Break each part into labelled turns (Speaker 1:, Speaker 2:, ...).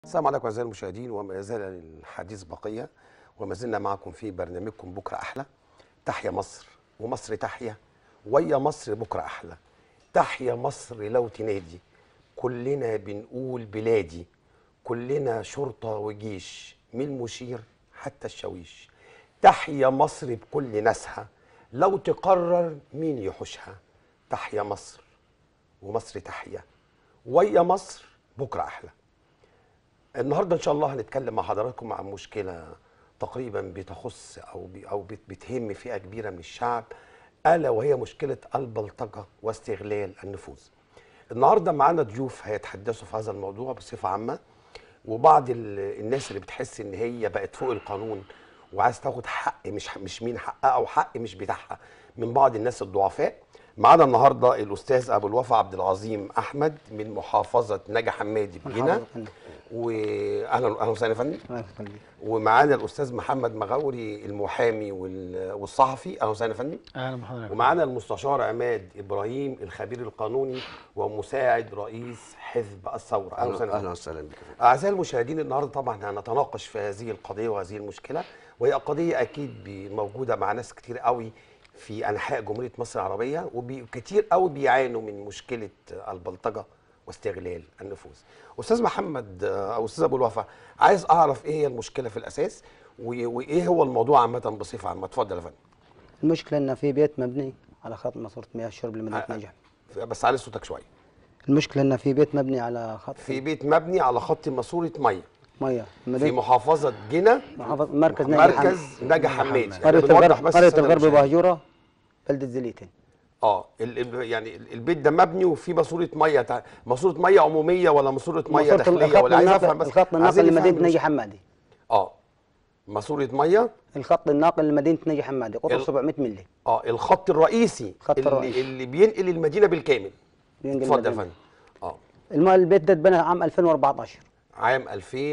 Speaker 1: السلام عليكم اعزائي المشاهدين وما زال الحديث بقيه وما زلنا معكم في برنامجكم بكره احلى تحيا مصر ومصر تحيا ويا مصر بكره احلى تحيا مصر لو تنادي كلنا بنقول بلادي كلنا شرطه وجيش من المشير حتى الشاويش تحيا مصر بكل ناسها لو تقرر مين يحوشها تحيا مصر ومصر تحيا ويا مصر بكره احلى النهارده ان شاء الله هنتكلم مع حضراتكم عن مشكله تقريبا بتخص او بي او بت- بتهم فئه كبيره من الشعب الا وهي مشكله البلطجه واستغلال النفوذ. النهارده معانا ضيوف هيتحدثوا في هذا الموضوع بصفه عامه وبعض ال- الناس اللي بتحس ان هي بقت فوق القانون وعايز تاخد حق مش مش مين حقها او حق مش بتاعها من بعض الناس الضعفاء معانا النهارده الاستاذ ابو الوفا عبد العظيم احمد من محافظه نجا حمادي بجنة
Speaker 2: محافظة فندم.
Speaker 1: واهلا اهلا وسهلا يا فندم
Speaker 2: الله يخليك
Speaker 1: ومعانا الاستاذ محمد مغاوري المحامي وال- والصحفي اهلا وسهلا يا فندم
Speaker 2: اهلا بحضرتك
Speaker 1: ومعانا المستشار عماد ابراهيم الخبير القانوني ومساعد رئيس حزب الثوره اهلا وسهلا
Speaker 3: اهلا وسهلا بك
Speaker 1: اعزائي المشاهدين النهارده طبعا هنتناقش في هذه القضيه وهذه المشكله وهي قضيه اكيد بي- موجوده مع ناس كتير قوي في انحاء جمهوريه مصر العربيه وكتير قوي بيعانوا من مشكله البلطجه واستغلال النفوذ. استاذ محمد آه، او استاذ ابو الوفا عايز اعرف ايه هي المشكله في الاساس و- وايه هو الموضوع عامه بصفه عامه اتفضل يا فندم.
Speaker 2: المشكله ان في بيت مبني على خط ماسوره مياه الشرب لمدينه
Speaker 1: آه.
Speaker 2: نجح
Speaker 1: بس علي صوتك شويه.
Speaker 2: المشكله ان في بيت مبني على خط
Speaker 1: في بيت مبني على خط ماسوره ميه
Speaker 2: ميه
Speaker 1: في
Speaker 2: مدينه
Speaker 1: محافظه جنة
Speaker 2: محافظه مركز نجح
Speaker 1: مركز نجا حمادي
Speaker 2: قريه
Speaker 1: بنوضح
Speaker 2: الغرب
Speaker 1: بس
Speaker 2: قريه
Speaker 1: السادة
Speaker 2: الغرب
Speaker 1: المشاهدين.
Speaker 2: بهجوره بلده زليتين
Speaker 1: اه ال- ال- يعني ال- البيت ده مبني وفيه ماسوره ميه تع... ماسوره ميه عموميه ولا ماسوره ميه
Speaker 2: ماسورة
Speaker 1: داخليه
Speaker 2: الخط
Speaker 1: ولا عايز افهم
Speaker 2: الناقل
Speaker 1: بس
Speaker 2: الخط الناقل
Speaker 1: عايزين نفهم
Speaker 2: لمدينه
Speaker 1: المش-
Speaker 2: نجي حمادي
Speaker 1: اه ماسوره ميه
Speaker 2: الخط الناقل لمدينه نجي حمادي قطر
Speaker 1: ال-
Speaker 2: 700 ملي
Speaker 1: اه الخط الرئيسي
Speaker 2: خط
Speaker 1: اللي,
Speaker 2: الرئيسي.
Speaker 1: اللي بينقل المدينه بالكامل
Speaker 2: بينقل
Speaker 1: اتفضل يا
Speaker 2: المدينة.
Speaker 1: فندم اه
Speaker 2: الم- البيت ده اتبنى عام 2014
Speaker 1: عام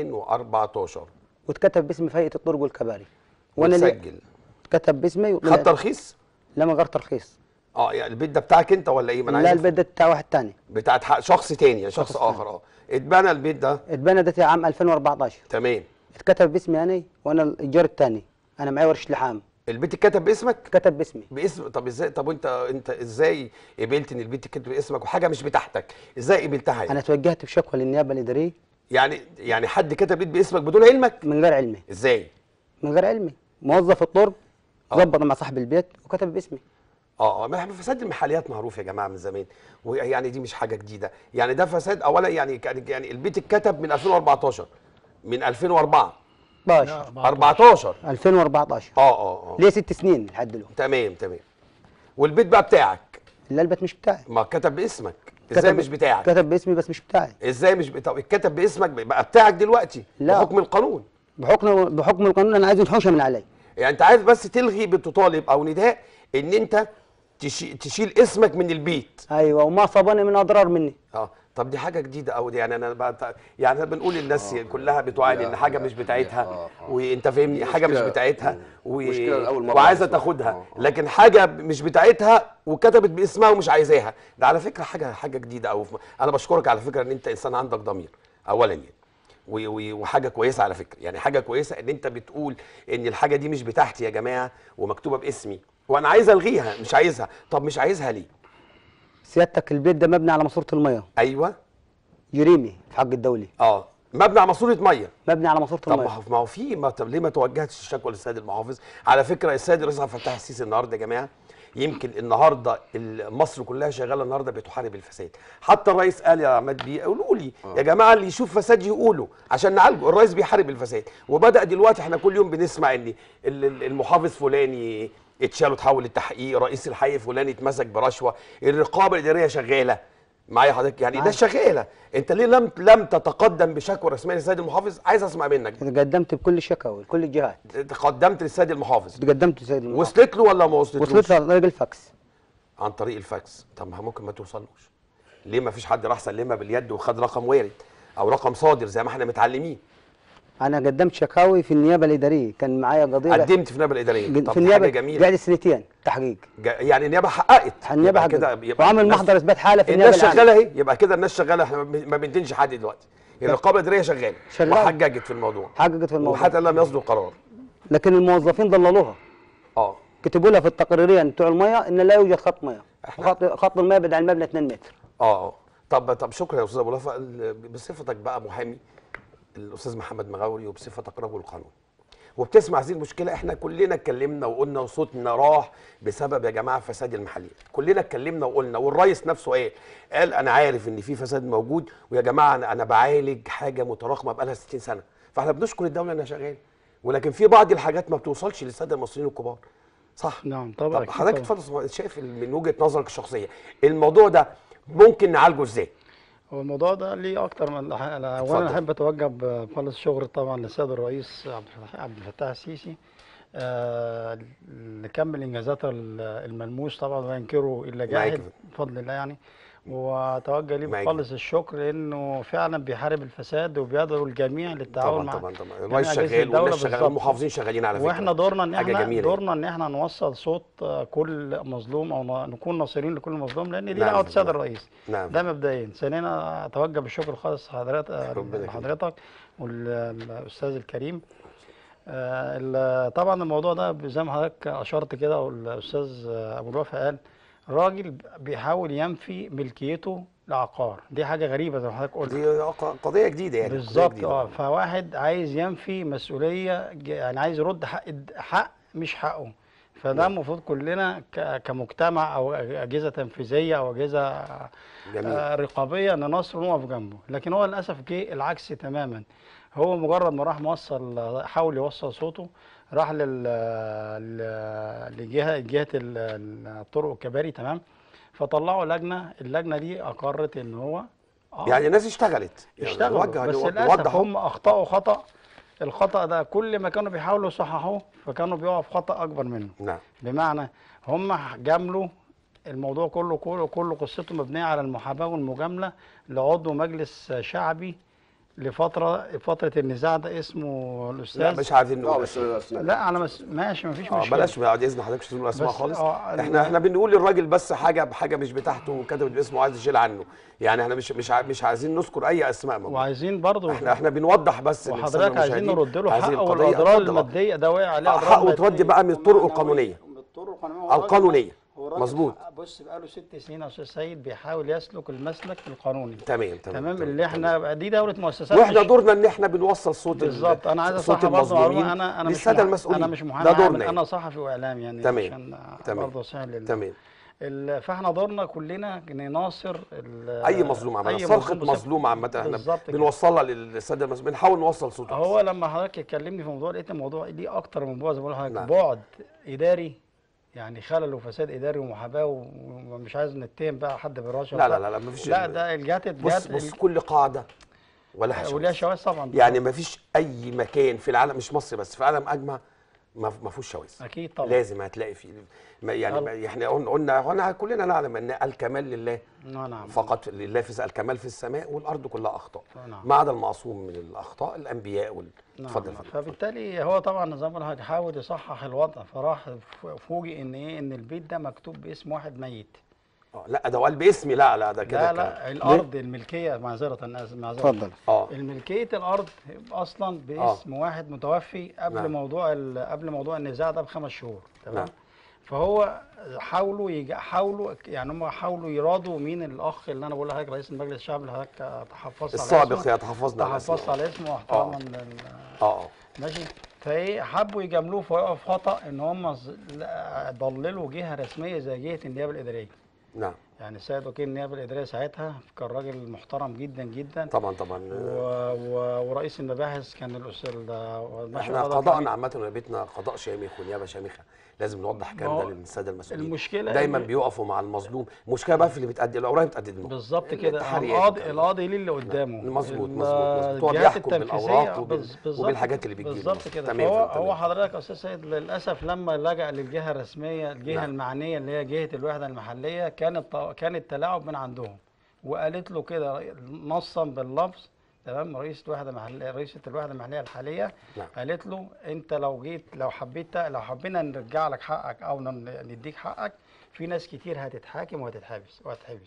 Speaker 1: 2014
Speaker 2: واتكتب باسم في هيئه الطرق والكباري وانا اللي
Speaker 1: وتسجل
Speaker 2: كتب باسمي
Speaker 1: خد ترخيص
Speaker 2: لما غير ترخيص
Speaker 1: اه يعني البيت ده بتاعك انت ولا ايه ما انا
Speaker 2: لا
Speaker 1: عايز
Speaker 2: البيت ده بتاع واحد تاني
Speaker 1: بتاعت حق- شخص تاني يعني شخص,
Speaker 2: شخص
Speaker 1: اخر اه اتبنى البيت ده
Speaker 2: اتبنى ده عام 2014
Speaker 1: تمام
Speaker 2: اتكتب باسمي انا وانا الايجار الثاني انا معي ورشه لحام
Speaker 1: البيت اتكتب باسمك
Speaker 2: اتكتب باسمي
Speaker 1: باسم طب ازاي طب وانت انت ازاي قبلت ان البيت يتكتب باسمك وحاجه مش بتاعتك ازاي قبلتها يعني
Speaker 2: انا توجهت بشكوى للنيابه الاداريه
Speaker 1: يعني يعني حد كتب بيت باسمك بدون علمك
Speaker 2: من غير علمي
Speaker 1: ازاي
Speaker 2: من غير علمي موظف الطرق
Speaker 1: آه.
Speaker 2: ظبط مع صاحب البيت وكتب باسمي
Speaker 1: اه اه ما احنا فساد المحليات معروف يا جماعه من زمان ويعني دي مش حاجه جديده يعني ده فساد اولا يعني كان يعني البيت اتكتب من 2014 من 2004
Speaker 2: 14
Speaker 1: 14
Speaker 2: 2014
Speaker 1: اه اه اه
Speaker 2: ليه ست سنين لحد دلوقتي
Speaker 1: تمام تمام والبيت بقى بتاعك
Speaker 2: لا البيت مش بتاعي
Speaker 1: ما كتب باسمك ازاي مش بتاعك
Speaker 2: كتب باسمي بس مش بتاعي
Speaker 1: ازاي مش بتاع اتكتب باسمك بقى بتاعك دلوقتي
Speaker 2: لا.
Speaker 1: بحكم القانون
Speaker 2: بحكم بحكم القانون انا عايز ينحوشها من علي
Speaker 1: يعني انت عايز بس تلغي بتطالب او نداء ان انت تشي تشيل اسمك من البيت
Speaker 2: ايوه وما صابني من اضرار مني
Speaker 1: اه طب دي حاجه جديده قوي دي يعني انا بقى يعني احنا بنقول للناس كلها بتعاني ان
Speaker 3: لا،
Speaker 1: حاجه
Speaker 3: لا،
Speaker 1: مش بتاعتها
Speaker 3: آه، آه.
Speaker 1: وانت فاهمني حاجه مش
Speaker 3: مشكلة-
Speaker 1: بتاعتها و...
Speaker 3: مشكلة لأول مرة
Speaker 1: وعايزه
Speaker 3: نسمع.
Speaker 1: تاخدها
Speaker 3: آه، آه.
Speaker 1: لكن حاجه مش بتاعتها وكتبت باسمها ومش عايزاها ده على فكره حاجه حاجه جديده قوي انا بشكرك على فكره ان انت انسان عندك ضمير اولا يعني و- و- وحاجه كويسه على فكره يعني حاجه كويسه ان انت بتقول ان الحاجه دي مش بتاعتي يا جماعه ومكتوبه باسمي وانا عايز الغيها مش عايزها طب مش عايزها ليه
Speaker 2: سيادتك البيت ده مبني على ماسوره الميه
Speaker 1: ايوه
Speaker 2: جريمي في حق الدولي
Speaker 1: اه مبني على ماسوره ميه
Speaker 2: مبني على ماسوره
Speaker 1: طب ما
Speaker 2: الميه
Speaker 1: هو- ما هو في ما طب ليه ما توجهتش الشكوى للسيد المحافظ على فكره السيد الرئيس عبد الفتاح السيسي النهارده يا جماعه يمكن النهارده ال- مصر كلها شغاله النهارده بتحارب الفساد حتى الرئيس قال يا عماد بيه قولوا لي يا جماعه اللي يشوف فساد يقولوا عشان نعالجه الرئيس بيحارب الفساد وبدا دلوقتي احنا كل يوم بنسمع ان ال- ال- المحافظ فلاني اتشال وتحول للتحقيق رئيس الحي فلاني اتمسك برشوه الرقابه الاداريه شغاله معايا حضرتك يعني ده
Speaker 2: معاك.
Speaker 1: شغاله انت ليه لم لم تتقدم بشكوى رسميه للسيد المحافظ عايز اسمع منك
Speaker 2: تقدمت بكل الشكاوي لكل الجهات
Speaker 1: تقدمت للسيد المحافظ
Speaker 2: تقدمت لسيد المحافظ
Speaker 1: وصلت له ولا ما وصلتلوش
Speaker 2: وصلت له عن طريق الفاكس
Speaker 1: عن طريق الفاكس طب ما ممكن ما توصلوش ليه ما فيش حد راح سلمها باليد وخد رقم وارد او رقم صادر زي ما احنا متعلمين
Speaker 2: انا قدمت شكاوي في النيابه الاداريه كان معايا قضيه
Speaker 1: قدمت في النيابه الاداريه
Speaker 2: في
Speaker 1: طب
Speaker 2: النيابه
Speaker 1: حاجه جميله
Speaker 2: قاعد سنتين تحقيق
Speaker 1: جا- يعني النيابه حققت
Speaker 2: النيابه
Speaker 1: يبقى
Speaker 2: حققت
Speaker 1: كده يبقى
Speaker 2: وعمل
Speaker 1: الناس-
Speaker 2: محضر اثبات حاله في النيابه
Speaker 1: الناس
Speaker 2: العامة.
Speaker 1: شغاله اهي يبقى كده الناس شغاله احنا ما بندينش حد دلوقتي الرقابه الاداريه شغاله
Speaker 2: شغالة.
Speaker 1: وحججت في الموضوع
Speaker 2: حققت في الموضوع
Speaker 1: وحتى لم يصدر قرار
Speaker 2: لكن الموظفين ضللوها
Speaker 1: اه
Speaker 2: كتبوا لها في التقريريه بتوع الميه ان لا يوجد خط ميه
Speaker 1: إحنا-
Speaker 2: خط خط الميه بعد عن المبنى 2 متر
Speaker 1: اه اه طب طب شكرا يا استاذ ابو لفا ال- بصفتك بقى محامي الاستاذ محمد مغاوري وبصفتك رجل قانون وبتسمع هذه المشكله احنا كلنا اتكلمنا وقلنا وصوتنا راح بسبب يا جماعه فساد المحليات كلنا اتكلمنا وقلنا والرئيس نفسه قال قال انا عارف ان في فساد موجود ويا جماعه انا انا بعالج حاجه متراكمه بقالها 60 سنه فاحنا بنشكر الدوله انها شغاله ولكن في بعض الحاجات ما بتوصلش للساده المصريين الكبار صح
Speaker 3: نعم طبعا
Speaker 1: طب
Speaker 3: أكيد
Speaker 1: حضرتك
Speaker 3: طبعاً.
Speaker 1: اتفضل شايف من وجهه نظرك الشخصيه الموضوع ده ممكن نعالجه ازاي
Speaker 3: هو الموضوع ده ليه اكتر من ح- أنا
Speaker 1: اتفضل.
Speaker 3: اولا احب اتوجه بخالص شكر طبعا للسيد الرئيس عبد الفتاح عبد الفتاح السيسي آه لكمل انجازاته ال- الملموس طبعا لا ينكره الا
Speaker 1: معاك
Speaker 3: جاهد
Speaker 1: يا فندم.
Speaker 3: بفضل الله يعني واتوجه ليه
Speaker 1: معاك.
Speaker 3: بخالص الشكر لانه فعلا بيحارب الفساد وبيدعو الجميع للتعاون
Speaker 1: طبعا
Speaker 3: مع
Speaker 1: طبعا طبعا
Speaker 3: جميع
Speaker 1: الرئيس
Speaker 3: أجهزة
Speaker 1: شغال
Speaker 3: الدولة
Speaker 1: والناس شغاله
Speaker 3: بالظبط.
Speaker 1: والمحافظين شغالين على فكره
Speaker 3: واحنا دورنا ان
Speaker 1: حاجة
Speaker 3: احنا
Speaker 1: جميلة
Speaker 3: دورنا ان احنا نوصل صوت آه، كل مظلوم او ن- نكون ناصرين لكل مظلوم لان دي
Speaker 1: نعم،
Speaker 3: دعوه السيد
Speaker 1: نعم.
Speaker 3: الرئيس
Speaker 1: نعم
Speaker 3: ده مبدئيا ثانيا اتوجه بالشكر الخاص حضرتك
Speaker 1: ربنا يخليك.
Speaker 3: لحضرتك والاستاذ الكريم آه، ال- طبعا الموضوع ده زي ما حضرتك اشرت كده والاستاذ ابو الوفا قال راجل بيحاول ينفي ملكيته لعقار دي حاجه غريبه زي ما حضرتك قلت
Speaker 1: دي ق- قضيه جديده يعني قضية
Speaker 3: بالظبط
Speaker 1: جديدة.
Speaker 3: اه فواحد عايز ينفي مسؤوليه ج- يعني عايز يرد حق حق مش حقه فده المفروض كلنا ك- كمجتمع او اجهزه تنفيذيه او اجهزه
Speaker 1: جميل
Speaker 3: آه، رقابيه نناصر ونقف جنبه لكن هو للاسف جه العكس تماما هو مجرد ما راح موصل حاول يوصل صوته راح لل ل- لجهه جهه ال- ال- الطرق والكباري تمام فطلعوا لجنه اللجنه دي اقرت ان هو آه،
Speaker 1: يعني الناس اشتغلت يعني
Speaker 3: اشتغلوا
Speaker 1: نوجه-
Speaker 3: بس
Speaker 1: نو-
Speaker 3: للاسف
Speaker 1: نوضح
Speaker 3: هم اخطاوا خطا الخطا ده كل ما كانوا بيحاولوا يصححوه فكانوا بيقعوا في خطا اكبر منه
Speaker 1: نعم
Speaker 3: بمعنى هم جاملوا الموضوع كله كله كله قصته مبنيه على المحاباه والمجامله لعضو مجلس شعبي لفتره فتره النزاع ده اسمه الاستاذ
Speaker 1: لا مش عايزين
Speaker 4: لا
Speaker 1: نقول
Speaker 4: بس
Speaker 1: اسماء.
Speaker 4: أسماء.
Speaker 3: لا انا مس... ماشي مفيش
Speaker 1: اه
Speaker 3: مشكله
Speaker 1: بلاش بعد اذن حضرتك مش تقول اسماء
Speaker 3: بس-
Speaker 1: خالص
Speaker 3: آه، ال-
Speaker 1: احنا احنا بنقول للراجل بس حاجه بحاجه مش بتاعته وكتبت باسمه وعايز يشيل عنه يعني احنا مش مش ع- مش عايزين نذكر اي اسماء موجودة.
Speaker 3: وعايزين برضو
Speaker 1: احنا احنا بنوضح بس للسادة
Speaker 3: وحضرتك عايزين
Speaker 1: المشاهدين
Speaker 3: نرد له
Speaker 1: هذه
Speaker 3: حقه
Speaker 1: القضية.
Speaker 3: والاضرار
Speaker 1: اتفضل.
Speaker 3: الماديه ده وقع عليه
Speaker 1: آه،
Speaker 3: اضرار
Speaker 1: حقه ترد
Speaker 3: مادية.
Speaker 1: بقى من الطرق القانونيه
Speaker 2: بالطرق القانونيه
Speaker 1: القانونيه
Speaker 3: هو الراجل
Speaker 1: مظبوط
Speaker 3: بص بقاله ست سنين يا استاذ سيد بيحاول يسلك المسلك القانوني
Speaker 1: تمام تمام
Speaker 3: تمام اللي احنا دي دوله مؤسسات
Speaker 1: واحنا
Speaker 3: مش-
Speaker 1: دورنا ان احنا بنوصل صوت ال-
Speaker 3: بالظبط انا عايز
Speaker 1: صوت
Speaker 3: اصحح برضه
Speaker 1: المظلومين
Speaker 3: معلومه انا انا مش
Speaker 1: للساده
Speaker 3: مح-
Speaker 1: المسؤولين
Speaker 3: انا مش محامي
Speaker 1: ده
Speaker 3: عام،
Speaker 1: دورنا
Speaker 3: انا
Speaker 1: يعني.
Speaker 3: صحفي واعلام يعني
Speaker 1: تمام.
Speaker 3: عشان
Speaker 1: تمام.
Speaker 3: برضه صحيح لله
Speaker 1: تمام
Speaker 3: ال- فاحنا دورنا كلنا نناصر ال-
Speaker 1: اي مظلوم عامه
Speaker 3: أي
Speaker 1: صرخه
Speaker 3: مظلوم
Speaker 1: مظلوم عامه احنا
Speaker 3: بالظبط كده.
Speaker 1: بنوصلها للساده المسؤولين بنحاول نوصل صوته
Speaker 3: هو لما حضرتك اتكلمني في موضوع لقيت الموضوع ليه اكتر من بعد زي ما بقول لحضرتك
Speaker 1: نعم.
Speaker 3: بعد اداري يعني خلل وفساد اداري ومحاباه و- ومش عايز نتهم بقى حد بالرشوه
Speaker 1: لا لا لا لا مفيش
Speaker 3: لا ده الجهات
Speaker 1: بص
Speaker 3: الجهات
Speaker 1: بص كل قاعده ولها
Speaker 3: وليها
Speaker 1: شواذ
Speaker 3: شواذ طبعا
Speaker 1: يعني ما فيش اي مكان في العالم مش مصر بس في العالم اجمع ما ما فيهوش شواذ
Speaker 3: اكيد طبعا
Speaker 1: لازم هتلاقي فيه ما يعني
Speaker 3: طبعا.
Speaker 1: ما احنا قلنا قلنا قلنا كلنا نعلم ان الكمال لله
Speaker 3: نعم نعم
Speaker 1: فقط لله في الكمال في السماء والارض كلها اخطاء
Speaker 3: نعم.
Speaker 1: ما عدا المعصوم من الاخطاء الانبياء وال
Speaker 3: نعم
Speaker 1: اتفضل
Speaker 3: نعم.
Speaker 1: اتفضل
Speaker 3: فبالتالي هو طبعا زي ما بقول لحضرتك حاول يصحح الوضع فراح ف- فوجئ ان ايه ان البيت ده مكتوب باسم واحد ميت
Speaker 1: آه، لا ده هو قال باسمي لا لا ده كده
Speaker 3: لا
Speaker 1: كلام.
Speaker 3: لا الارض الملكيه معذره الناس معذره
Speaker 2: اتفضل
Speaker 1: اه
Speaker 3: الملكيه الارض اصلا باسم واحد متوفي قبل
Speaker 1: نعم.
Speaker 3: موضوع ال- قبل موضوع النزاع ده بخمس شهور تمام
Speaker 1: نعم.
Speaker 3: فهو حاولوا يج... حاولوا يعني هم حاولوا يرادوا مين الاخ اللي انا بقول لحضرتك رئيس المجلس الشعبي اللي حضرتك تحفظت على
Speaker 1: السابق
Speaker 3: اسمه.
Speaker 1: يا تحفظنا على
Speaker 3: تحفظت
Speaker 1: اسمه
Speaker 3: على اسمه واحتراما لل...
Speaker 1: اه اه
Speaker 3: ماشي فايه حبوا يجاملوه فوقعوا في خطا ان هم ز- لا- ضللوا جهه رسميه زي جهه النيابه الاداريه
Speaker 1: نعم
Speaker 3: يعني السيد وكيل النيابه الاداريه ساعتها كان راجل محترم جدا جدا
Speaker 1: طبعا طبعا
Speaker 3: و... و... ورئيس المباحث كان الاستاذ ده ما شاء
Speaker 1: احنا
Speaker 3: الله ده
Speaker 1: قضاءنا
Speaker 3: كان-
Speaker 1: عامه ونيابتنا قضاء شامخ ونيابه شامخه لازم نوضح الكلام
Speaker 3: ما
Speaker 1: ده
Speaker 3: هو
Speaker 1: للساده المسؤولين
Speaker 3: المشكله
Speaker 1: دايما
Speaker 3: إن-
Speaker 1: بيقفوا مع المظلوم المشكله بقى في اللي بتأدي الاوراق بتأدي دماغه
Speaker 3: بالظبط كده
Speaker 1: التحريات
Speaker 3: القاضي
Speaker 1: والكلام ده.
Speaker 3: القاضي ليه اللي قدامه
Speaker 1: مظبوط،
Speaker 3: ال-
Speaker 1: مظبوط، مظبوط. هو
Speaker 3: الجهات
Speaker 1: بيحكم
Speaker 3: التنفيذية
Speaker 1: بالأوراق وبال-
Speaker 3: بز- بالظبط
Speaker 1: وبالحاجات
Speaker 3: كده،
Speaker 1: اللي بتجيله.
Speaker 3: بالظبط كده
Speaker 1: تمام،
Speaker 3: فهو
Speaker 1: تمام.
Speaker 3: هو حضرتك يا استاذ سيد للاسف لما لجأ للجهه الرسميه الجهه
Speaker 1: نعم.
Speaker 3: المعنيه اللي هي جهه الوحده المحليه كانت كان التلاعب من عندهم وقالت له كده نصا باللفظ تمام رئيسة الوحدة المحلية رئيسة الوحدة المحلية الحالية
Speaker 1: نعم.
Speaker 3: قالت له انت لو جيت لو حبيت لو حبينا نرجع لك حقك او ن- نديك حقك في ناس كتير هتتحاكم وهتتحبس وهتتحبس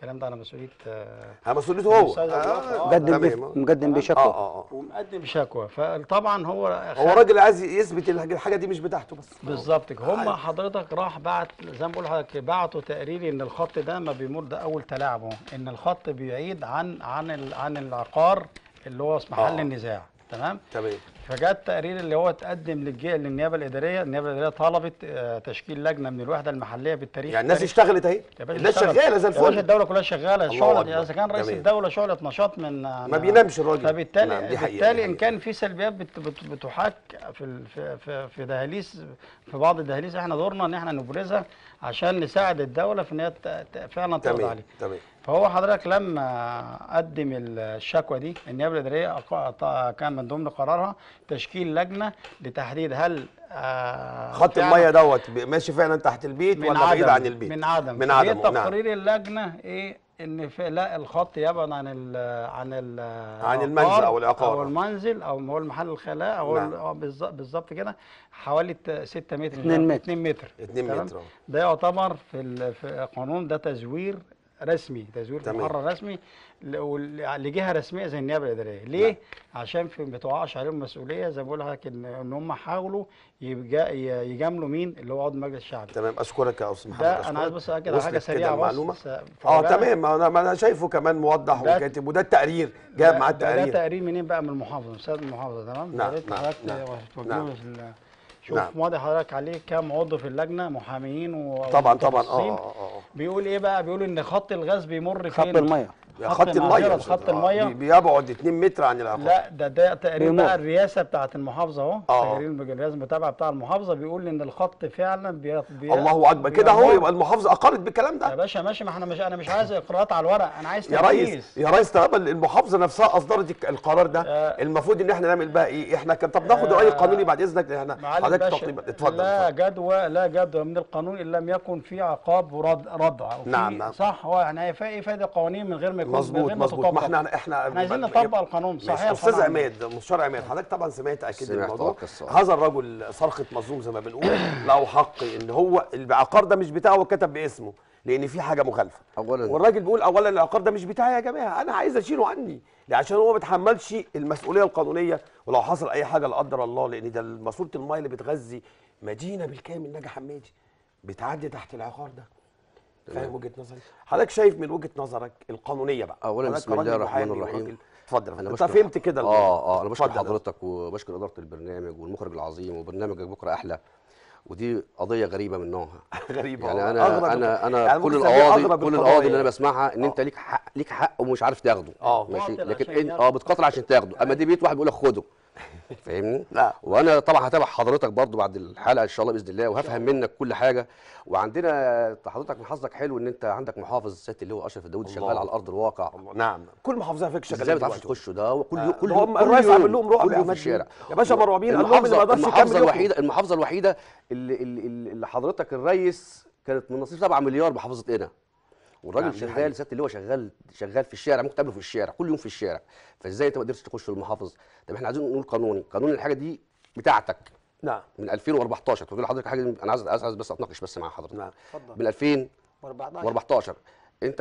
Speaker 3: الكلام ده على مسؤوليه آه،
Speaker 1: ها مسؤوليته هو
Speaker 3: الأستاذ أبو وفا، آه،
Speaker 2: مقدم
Speaker 1: تمام.
Speaker 2: بف- مقدم بشكوى
Speaker 1: اه اه اه
Speaker 3: ومقدم شكوى فطبعا هو
Speaker 1: هو راجل عايز يثبت الحاجة- الحاجه دي مش بتاعته بس
Speaker 3: بالظبط كده. هم
Speaker 1: عادي.
Speaker 3: حضرتك راح بعت زي ما بقول لحضرتك بعتوا تقرير ان الخط ده ما بيمر ده اول تلاعب اهو ان الخط بيعيد عن عن ال- عن العقار اللي هو اسمه محل
Speaker 1: آه.
Speaker 3: النزاع تمام
Speaker 1: تمام
Speaker 3: فجاء التقرير اللي هو اتقدم للجهه للنيابه الاداريه النيابه الاداريه طلبت آه، تشكيل لجنه من الوحده المحليه بالتاريخ
Speaker 1: يعني الناس
Speaker 3: التاريخ-
Speaker 1: اشتغلت اهي
Speaker 3: يا باشا
Speaker 1: الناس
Speaker 3: اشتغل.
Speaker 1: شغاله زي
Speaker 3: يا باشا
Speaker 1: الفل
Speaker 3: الدوله كلها شغاله
Speaker 1: الله
Speaker 3: شغل
Speaker 1: أكبر.
Speaker 3: اذا كان رئيس
Speaker 1: تمام.
Speaker 3: الدوله شغله نشاط من
Speaker 1: ما بينامش الراجل
Speaker 3: فبالتالي
Speaker 1: نعم، دي حقيقة، دي
Speaker 3: بالتالي ان
Speaker 1: حقيقة.
Speaker 3: كان في سلبيات بت بت بتحاك في ال- في في, في دهاليز في بعض الدهاليز احنا دورنا ان احنا نبرزها عشان نساعد الدوله في ان هي ت- ت- فعلا تقضي
Speaker 1: تمام
Speaker 3: عليه
Speaker 1: تمام
Speaker 3: فهو حضرتك لما قدم الشكوى دي النيابه الاداريه أق- ط- كان من ضمن قرارها تشكيل لجنه لتحديد هل آه،
Speaker 1: خط
Speaker 3: فعلاً
Speaker 1: الميه دوت ب- ماشي فعلا تحت البيت
Speaker 3: من
Speaker 1: ولا بعيد
Speaker 3: عدم
Speaker 1: عن البيت
Speaker 3: من عدم
Speaker 1: من
Speaker 3: هي
Speaker 1: عدمه نعم
Speaker 3: تقرير اللجنه ايه ان في لا الخط يبعد عن ال عن ال
Speaker 1: عن المنزل أو العقار.
Speaker 3: او المنزل او هو المحل الخلاء او
Speaker 1: نعم.
Speaker 3: ال- آه بالظبط بالظبط كده حوالي 6 متر
Speaker 2: 2 متر.
Speaker 3: 2 متر
Speaker 1: 2
Speaker 3: تمام؟
Speaker 1: متر أهو.
Speaker 3: ده يعتبر في ال- في القانون ده تزوير رسمي تزوير في
Speaker 1: تمام.
Speaker 3: مقرر رسمي ل- وال- لجهه رسميه زي النيابه الاداريه ليه
Speaker 1: نعم.
Speaker 3: عشان في ما تقعش عليهم مسؤوليه زي ما بقول لحضرتك ان ان هم حاولوا يجا- ي- يجاملوا مين اللي هو عضو المجلس الشعبي
Speaker 1: تمام اشكرك يا استاذ محمد
Speaker 3: ده
Speaker 1: أشكرك.
Speaker 3: انا عايز بس اكد على حاجه
Speaker 1: وصلت كده
Speaker 3: سريعه بس
Speaker 1: المعلومه
Speaker 3: س-
Speaker 1: اه
Speaker 3: فده-
Speaker 1: تمام ما انا ما انا شايفه كمان موضح
Speaker 3: ده-
Speaker 1: وكاتب وده التقرير جايب معاه
Speaker 3: ده- ده
Speaker 1: التقرير
Speaker 3: تقرير منين بقى من المحافظه استاذ المحافظه تمام
Speaker 1: نعم،
Speaker 3: يا ريت
Speaker 1: نعم،
Speaker 3: حضرتك
Speaker 1: نعم،
Speaker 3: توجهه
Speaker 1: نعم.
Speaker 3: في ال- شوف
Speaker 1: نعم.
Speaker 3: ماضي حضرتك عليه كام عضو في اللجنه محاميين و
Speaker 1: طبعا طبعا اه
Speaker 3: ومتخصصين.
Speaker 1: اه اه
Speaker 3: بيقول ايه بقى بيقول ان خط الغاز بيمر
Speaker 2: خط
Speaker 3: فين
Speaker 2: الميه
Speaker 1: يا
Speaker 3: خط
Speaker 1: خط
Speaker 3: معذرة،
Speaker 1: الميه
Speaker 3: خط
Speaker 1: آه،
Speaker 3: المية.
Speaker 1: بي- بيبعد 2 متر عن العقار
Speaker 3: لا ده ده تقرير
Speaker 2: بيمر.
Speaker 3: بقى الرئاسه بتاعت المحافظه اهو
Speaker 1: آه.
Speaker 3: تقرير الرئاسه المتابعه بتاع المحافظه بيقول ان الخط فعلا بي بي
Speaker 1: الله اكبر كده اهو
Speaker 3: بيمر.
Speaker 1: يبقى المحافظه اقرت بالكلام
Speaker 3: يا
Speaker 1: ده
Speaker 3: باشا ماشي ما احنا مش انا مش عايز اقراءات على الورق انا عايز
Speaker 1: يا
Speaker 3: تنفيذ.
Speaker 1: ريس يا ريس طالما المحافظه نفسها اصدرت الك- القرار ده
Speaker 3: آه.
Speaker 1: المفروض ان احنا نعمل بقى ايه احنا كان طب ناخد
Speaker 3: آه.
Speaker 1: راي قانوني بعد اذنك لأن احنا
Speaker 3: معالي
Speaker 1: حضرتك
Speaker 3: الباشا
Speaker 1: تقريبا اتفضل
Speaker 3: لا
Speaker 1: اتفضل.
Speaker 3: جدوى لا جدوى من القانون ان لم يكن في عقاب ورد ردع وفي-
Speaker 1: نعم، نعم.
Speaker 3: صح هو يعني في ايه فايده القوانين من غير ما يكون من
Speaker 1: مظبوط
Speaker 3: غير ما
Speaker 1: مظبوط ما
Speaker 3: تطبق.
Speaker 1: احنا احنا
Speaker 3: احنا عايزين
Speaker 1: يبقى-
Speaker 3: نطبق القانون صحيح
Speaker 1: ماشي استاذ
Speaker 3: القانون.
Speaker 1: عماد مستشار عماد حضرتك طبعا سمعت اكيد
Speaker 4: سمعت
Speaker 1: الموضوع
Speaker 4: آه، قصة.
Speaker 1: هذا الرجل صرخه مظلوم زي ما بنقول له حق ان هو العقار ده مش بتاعه وكتب باسمه لان في حاجه مخالفه
Speaker 4: اولا
Speaker 1: والراجل بيقول اولا العقار ده مش بتاعي يا جماعه انا عايز اشيله عني عشان هو ما بيتحملش المسؤوليه القانونيه ولو حصل اي حاجه لا قدر الله لان ده ماسوره الماء اللي بتغذي مدينه بالكامل نجا حمادي بتعدي تحت العقار ده فاهم وجهه نظري حضرتك شايف من وجهه نظرك القانونيه بقى
Speaker 4: أولاً
Speaker 1: حضرتك
Speaker 4: بسم الله
Speaker 1: كراجل
Speaker 4: الرحمن
Speaker 1: محامي
Speaker 4: الرحيم.
Speaker 1: وراجل- اتفضل
Speaker 4: أنا
Speaker 1: انت
Speaker 4: بشكر
Speaker 1: فهمت كده الموضوع.
Speaker 4: اه اه انا بشكر
Speaker 1: اتفضل يا
Speaker 4: حضرتك وبشكر اداره البرنامج والمخرج العظيم وبرنامجك بكره احلى ودي قضيه غريبه من نوعها
Speaker 1: غريبه
Speaker 4: يعني
Speaker 1: والله.
Speaker 4: انا
Speaker 1: أغرب
Speaker 4: انا انا
Speaker 1: يعني
Speaker 4: كل
Speaker 1: ممكن تسميه
Speaker 4: القواضي
Speaker 1: أغرب
Speaker 4: كل
Speaker 1: القضايا
Speaker 4: القواضي اللي انا
Speaker 1: يعني.
Speaker 4: بسمعها ان
Speaker 1: آه.
Speaker 4: انت ليك حق ليك حق ومش عارف تاخده
Speaker 1: آه.
Speaker 4: ماشي
Speaker 3: قاتل
Speaker 4: لكن
Speaker 3: عشان
Speaker 4: انت
Speaker 3: ياخده.
Speaker 4: اه بتقاتل عشان تاخده اما دي بيت واحد بيقول لك خده فاهمني
Speaker 1: لا.
Speaker 4: وانا طبعا هتابع حضرتك برضو بعد الحلقه ان شاء الله باذن الله وهفهم منك كل حاجه وعندنا حضرتك من حظك حلو ان انت عندك محافظ سياده اللي هو اشرف الداوودي
Speaker 1: الله.
Speaker 4: شغال على ارض الواقع
Speaker 1: الله. نعم كل محافظه فيك شغاله
Speaker 4: ازاي ما تعرفش
Speaker 1: دلوقتي.
Speaker 4: تخشوا ده كل
Speaker 1: آه،
Speaker 4: يوم كل
Speaker 1: ده
Speaker 4: يوم
Speaker 1: هم
Speaker 4: كل
Speaker 1: الرئيس
Speaker 4: يوم-
Speaker 1: عامل لهم رعب
Speaker 4: كل
Speaker 1: يا
Speaker 4: يوم في
Speaker 1: مجدي.
Speaker 4: الشارع
Speaker 1: يا باشا مرعوبين قال لهم اللي ما يقدرش يكمل
Speaker 4: المحافظه
Speaker 1: يخرج.
Speaker 4: الوحيده المحافظه الوحيده اللي, اللي, اللي حضرتك الرئيس كانت من نصيب 7 مليار محافظه قنا والراجل
Speaker 1: نعم، دي حقيقة.
Speaker 4: شغال سياده اللي هو شغال شغال في الشارع ممكن تقابله في الشارع كل يوم في الشارع فازاي انت ما قدرتش تخش المحافظ طب احنا عايزين نقول قانوني قانون الحاجه دي بتاعتك
Speaker 1: نعم
Speaker 4: من 2014 تقول لحضرتك حاجه دي- انا عايز عايز عايز بس اتناقش بس مع حضرتك
Speaker 1: نعم
Speaker 2: اتفضل
Speaker 4: من 2014 انت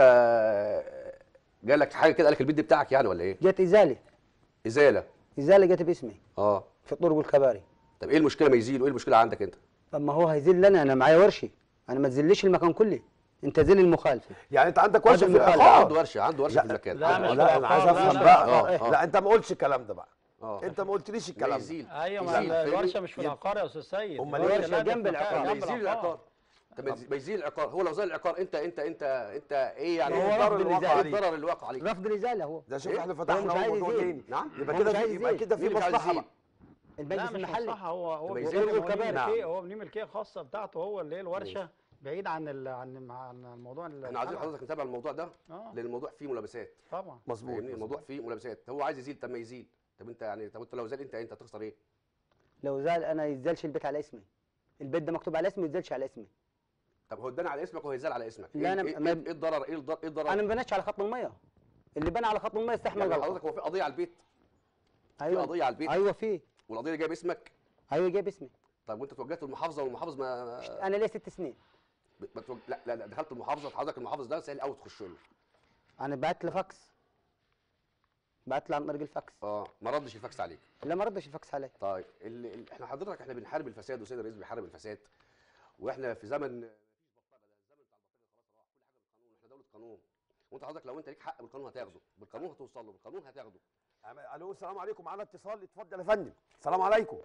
Speaker 4: جالك حاجه كده قالك البيت دي بتاعك يعني ولا ايه
Speaker 2: جت ازاله
Speaker 4: ازاله
Speaker 2: ازاله جت باسمي
Speaker 4: اه
Speaker 2: في الطرق والكباري
Speaker 4: طب ايه المشكله ما يزيل وايه المشكله عندك انت
Speaker 2: طب ما هو هيذل انا انا معايا ورشه انا ما تذليش المكان كله انت ذل المخالفه
Speaker 1: يعني انت عندك ورشه في
Speaker 2: عدم
Speaker 4: عنده
Speaker 1: العقار
Speaker 4: ورشه عنده ورشه في المكان
Speaker 3: لا،
Speaker 4: عنده
Speaker 3: مش
Speaker 4: ورشة.
Speaker 1: لا انا عايز
Speaker 3: العقار،
Speaker 1: افهم
Speaker 3: لا،
Speaker 1: بقى
Speaker 4: لا،
Speaker 1: لا,
Speaker 4: آه.
Speaker 1: لا انت ما قلتش الكلام ده بقى
Speaker 4: اه
Speaker 1: انت ما قلتليش
Speaker 4: ما
Speaker 1: الكلام ده
Speaker 4: يزيل
Speaker 3: ايوه
Speaker 4: يزيل،
Speaker 3: ما
Speaker 4: فاهمني؟
Speaker 3: الورشه مش في العقار يا استاذ سيد
Speaker 1: أمال
Speaker 3: الورشة
Speaker 2: الورشة
Speaker 3: لا، دي
Speaker 2: جنب
Speaker 3: في مكان
Speaker 2: العقار.
Speaker 4: ما
Speaker 3: جنب
Speaker 4: يزيل العقار طب ما يزيل- ما يزيل العقار هو لو زال العقار انت انت انت انت ايه يعني
Speaker 2: هو
Speaker 4: ايه
Speaker 2: رفض
Speaker 4: الضرر اللي
Speaker 2: الإزالة.
Speaker 4: واقع عليك الضرر اللي واقع عليك
Speaker 2: رفض الازاله هو
Speaker 1: ده شوف
Speaker 4: إيه؟
Speaker 1: احنا
Speaker 2: هو
Speaker 1: فتحنا
Speaker 2: مش
Speaker 1: هو
Speaker 2: عايز
Speaker 1: موضوع
Speaker 2: يزيل.
Speaker 1: تاني
Speaker 4: نعم
Speaker 1: يبقى
Speaker 2: هو
Speaker 1: كده
Speaker 2: مش
Speaker 1: في
Speaker 2: عايز
Speaker 1: يبقى
Speaker 2: يزيل.
Speaker 1: كده في
Speaker 4: مين مش عايز
Speaker 1: مصلحه
Speaker 4: يزيل؟
Speaker 1: بقى
Speaker 3: لا
Speaker 2: المجلس
Speaker 3: مش
Speaker 2: المحلي
Speaker 3: مصلحه هو هو
Speaker 4: طب
Speaker 3: بيقول
Speaker 4: يزيل
Speaker 3: إن هو
Speaker 2: الكباري.
Speaker 3: ليه
Speaker 1: نعم.
Speaker 3: ملكيه هو ليه ملكيه خاصه بتاعته هو اللي هي الورشه بعيد عن ال عن عن الموضوع ال-
Speaker 4: احنا عايزين
Speaker 3: الحلقة.
Speaker 4: حضرتك نتابع الموضوع ده
Speaker 3: اه
Speaker 4: لان الموضوع فيه ملابسات
Speaker 3: طبعا
Speaker 1: مظبوط
Speaker 4: فاهمني الموضوع فيه ملابسات هو عايز يزيل طب ما يزيل طب انت يعني طب انت لو زال انت انت هتخسر ايه؟
Speaker 2: لو زال انا يزالش البيت على اسمي البيت ده مكتوب على اسمي يزالش على اسمي
Speaker 4: طب هو اداني على اسمك وهو يزال على اسمك
Speaker 2: لا،
Speaker 4: ايه
Speaker 2: أنا
Speaker 4: ايه,
Speaker 2: ما-
Speaker 4: ايه, إيه الضرر ايه الضرر ايه الضرر
Speaker 2: انا ما بنيتش على خط الميه اللي بنى على خط الميه يستحمل
Speaker 4: يعني
Speaker 2: غلط
Speaker 4: حضرتك هو في قضيه على البيت في
Speaker 2: ايوه
Speaker 4: قضيه على البيت
Speaker 2: ايوه في
Speaker 4: والقضيه دي جايه باسمك
Speaker 2: ايوه جايب اسمي
Speaker 4: طب وانت توجهت للمحافظه والمحافظ ما
Speaker 2: انا ليا ست سنين
Speaker 4: ما توج... لا لا لا دخلت المحافظه حضرتك المحافظ ده سهل قوي تخش له
Speaker 2: انا بعت له فاكس بعت له عن طريق الفاكس
Speaker 4: اه ما ردش الفاكس عليك
Speaker 2: لا ما ردش الفاكس علي
Speaker 4: طيب ال... ال... احنا حضرتك احنا بنحارب الفساد والسيد الرئيس بيحارب الفساد واحنا في زمن مفيش بلطجه ده الزمن بتاع البلطجه خلاص راح كل حاجه بالقانون احنا دوله قانون وانت حضرتك لو انت ليك حق بالقانون هتاخده بالقانون هتوصل له بالقانون هتاخده
Speaker 1: الو السلام عليكم معانا اتصال اتفضل يا فندم السلام عليكم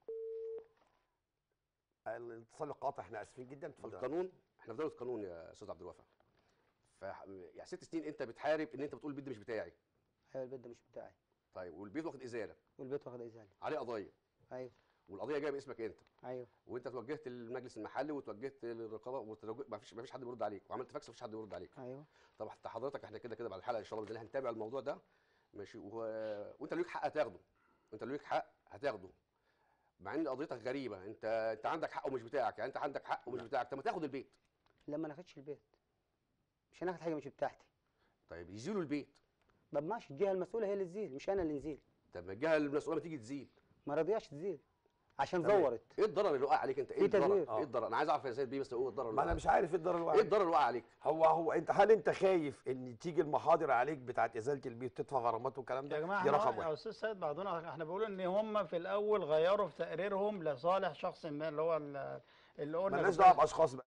Speaker 1: الاتصال القاطع احنا اسفين جدا اتفضل
Speaker 4: بالقانون احنا في دوله قانون يا استاذ عبد الوفا ف يعني ست سنين انت بتحارب ان انت بتقول البيت ده مش بتاعي
Speaker 2: ايوه البيت ده مش بتاعي
Speaker 4: طيب والبيت واخد ازاله
Speaker 2: والبيت واخد ازاله
Speaker 4: عليه قضيه
Speaker 2: ايوه
Speaker 4: والقضيه جايه باسمك انت
Speaker 2: ايوه
Speaker 4: وانت توجهت للمجلس المحلي وتوجهت للرقابه ما فيش ما فيش حد بيرد عليك وعملت فاكس ما فيش حد بيرد عليك
Speaker 2: ايوه
Speaker 4: طب حتى حضرتك احنا كده كده بعد الحلقه ان شاء الله باذن الله هنتابع الموضوع ده ماشي و... وانت ليك حق هتاخده انت ليك حق هتاخده مع ان قضيتك غريبه انت انت عندك حق ومش بتاعك يعني انت عندك حق ومش بتاعك طب ما تاخد البيت
Speaker 2: لا ما ناخدش البيت مش هناخد حاجه مش بتاعتي
Speaker 4: طيب يزيلوا البيت
Speaker 2: طب ماشي الجهه المسؤوله هي اللي تزيل مش انا اللي نزيل
Speaker 4: طب ما الجهه المسؤوله ما تيجي تزيل
Speaker 2: ما رضياش تزيل عشان
Speaker 1: تمام.
Speaker 2: زورت
Speaker 4: ايه الضرر اللي وقع عليك انت ايه
Speaker 2: في
Speaker 4: الضرر
Speaker 2: تزوير.
Speaker 4: ايه الضرر انا عايز اعرف يا سيد بيه بس ايه الضرر اللي
Speaker 1: ما انا
Speaker 4: وقع
Speaker 1: مش عارف ايه الضرر اللي
Speaker 4: ايه
Speaker 1: وقع.
Speaker 4: الضرر اللي وقع عليك
Speaker 1: هو هو انت هل انت خايف ان تيجي المحاضر عليك بتاعت ازاله البيت تدفع غرامات والكلام ده
Speaker 3: يا جماعه
Speaker 1: دي
Speaker 3: احنا
Speaker 1: رقم
Speaker 3: يا
Speaker 1: واحد
Speaker 3: استاذ سيد بعضنا احنا بنقول ان هم في الاول غيروا في تقريرهم لصالح شخص ما اللي هو ال- اللي قلنا
Speaker 1: مالناش
Speaker 3: في
Speaker 1: دعوه باشخاص بقى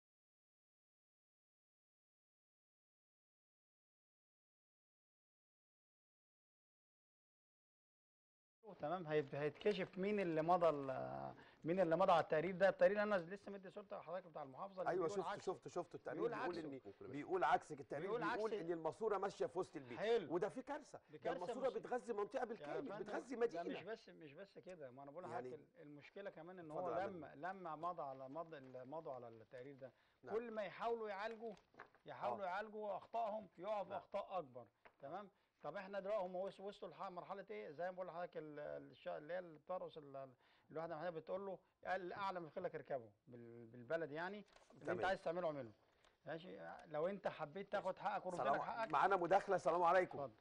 Speaker 3: تمام هيت- هيتكشف مين اللي مضى ال- مين اللي مضى على التقرير ده التقرير انا لسه مدي صورته لحضرتك بتاع المحافظه اللي
Speaker 1: ايوه
Speaker 3: بيقول
Speaker 1: شفت
Speaker 3: عكس.
Speaker 1: شفت شفت التقرير
Speaker 3: بيقول
Speaker 1: بيقول
Speaker 3: عكسه.
Speaker 1: ان بيقول عكسك التقرير
Speaker 3: بيقول
Speaker 1: بيقول,
Speaker 3: عكس-
Speaker 1: ان الماسوره ماشيه في وسط البيت
Speaker 3: حلو.
Speaker 1: وده في كارثه
Speaker 3: دي
Speaker 1: ده
Speaker 3: كارثة
Speaker 1: الماسوره
Speaker 3: مش-
Speaker 1: بتغذي منطقه
Speaker 3: يا
Speaker 1: بالكامل
Speaker 3: فندم،
Speaker 1: بتغذي
Speaker 3: لا مش
Speaker 1: مدينه
Speaker 3: بس مش بس كده ما انا بقول
Speaker 1: يعني-
Speaker 3: لحضرتك ال- المشكله كمان ان
Speaker 1: اتفضل
Speaker 3: هو
Speaker 1: يا
Speaker 3: لما لما مضى على مضى مضوا على التقرير ده
Speaker 1: نعم.
Speaker 3: كل ما يحاولوا يعالجوا يحاولوا
Speaker 1: آه.
Speaker 3: يعالجوا اخطائهم يقعوا في
Speaker 1: نعم.
Speaker 3: اخطاء اكبر تمام طب احنا دلوقتي هم وص- وصلوا لح- مرحله ايه زي ما بقول لحضرتك ال- الش- اللي هي اللي بترقص ال- الواحده محمد بتقول له قال اعلى من خلك اركبه بال- بالبلد يعني اللي انت
Speaker 1: تمام.
Speaker 3: عايز تعمله اعمله ماشي لو انت حبيت تاخد حقك ورد لك
Speaker 1: سلام
Speaker 3: حقك
Speaker 1: معانا مداخله السلام عليكم
Speaker 3: اتفضل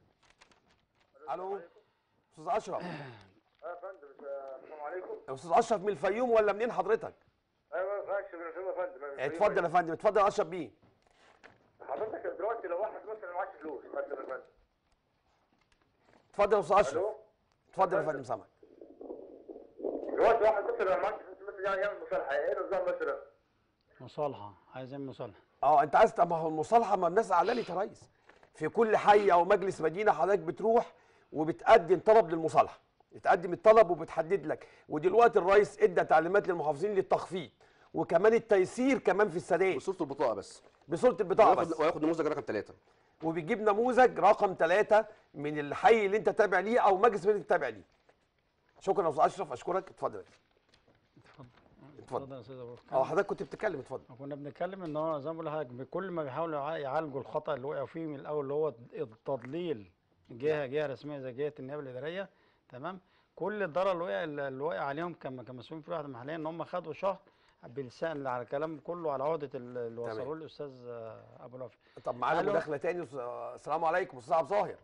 Speaker 1: الو استاذ اشرف
Speaker 5: يا فندم السلام عليكم
Speaker 1: استاذ اشرف من الفيوم ولا منين حضرتك
Speaker 5: ايوه ماشي من الفيلم يا فندم من الفيوم.
Speaker 1: اتفضل يا فندم اتفضل يا اشرف بيه
Speaker 5: حضرتك دلوقتي لو واحد مثلا معاش فلوس مثلا يا فندم
Speaker 1: اتفضل يا استاذ اشرف
Speaker 5: الو
Speaker 1: اتفضل يا فندم سامعك
Speaker 5: دلوقتي واحد مثلا معاش فلوس مثلا يعني يعمل مصالحه ايه نظام مثلا
Speaker 3: مصالحه عايزين مصالحه
Speaker 1: اه انت عايز ما هو المصالحه ما الناس اعلنت يا ريس في كل حي او مجلس مدينه حضرتك بتروح وبتقدم طلب للمصالحه بتقدم الطلب وبتحدد لك ودلوقتي الرئيس ادى تعليمات للمحافظين للتخفيض وكمان التيسير كمان في السداد
Speaker 4: وصورة البطاقه بس
Speaker 1: بصوره البطاقه
Speaker 4: وياخد
Speaker 1: بس
Speaker 4: وياخد نموذج رقم ثلاثة
Speaker 1: وبتجيب نموذج رقم ثلاثة من الحي اللي انت تابع ليه او مجلس اللي انت تابع ليه شكرا يا استاذ اشرف اشكرك اتفضل يا فندم. اتفضل.
Speaker 3: اتفضل يا استاذ ابو
Speaker 1: اه حضرتك كنت بتتكلم اتفضل
Speaker 3: كنا بنتكلم ان هو زي ما بقول لحضرتك كل ما بيحاولوا يع- يعالجوا الخطا اللي وقعوا فيه من الاول اللي هو التضليل جهه جهه رسميه زي جهه النيابه الاداريه تمام كل الضرر اللي وقع اللي وقع عليهم كم- كمسؤولين في الوحده المحليه ان هم خدوا شهر بلسان اللي على كلام كله على عهده ال- اللي
Speaker 1: تمام.
Speaker 3: وصلوه الاستاذ آه، ابو الوفا
Speaker 1: طب معانا
Speaker 3: ألو.
Speaker 1: مداخله تاني أستاذ- السلام عليكم استاذ عبد الظاهر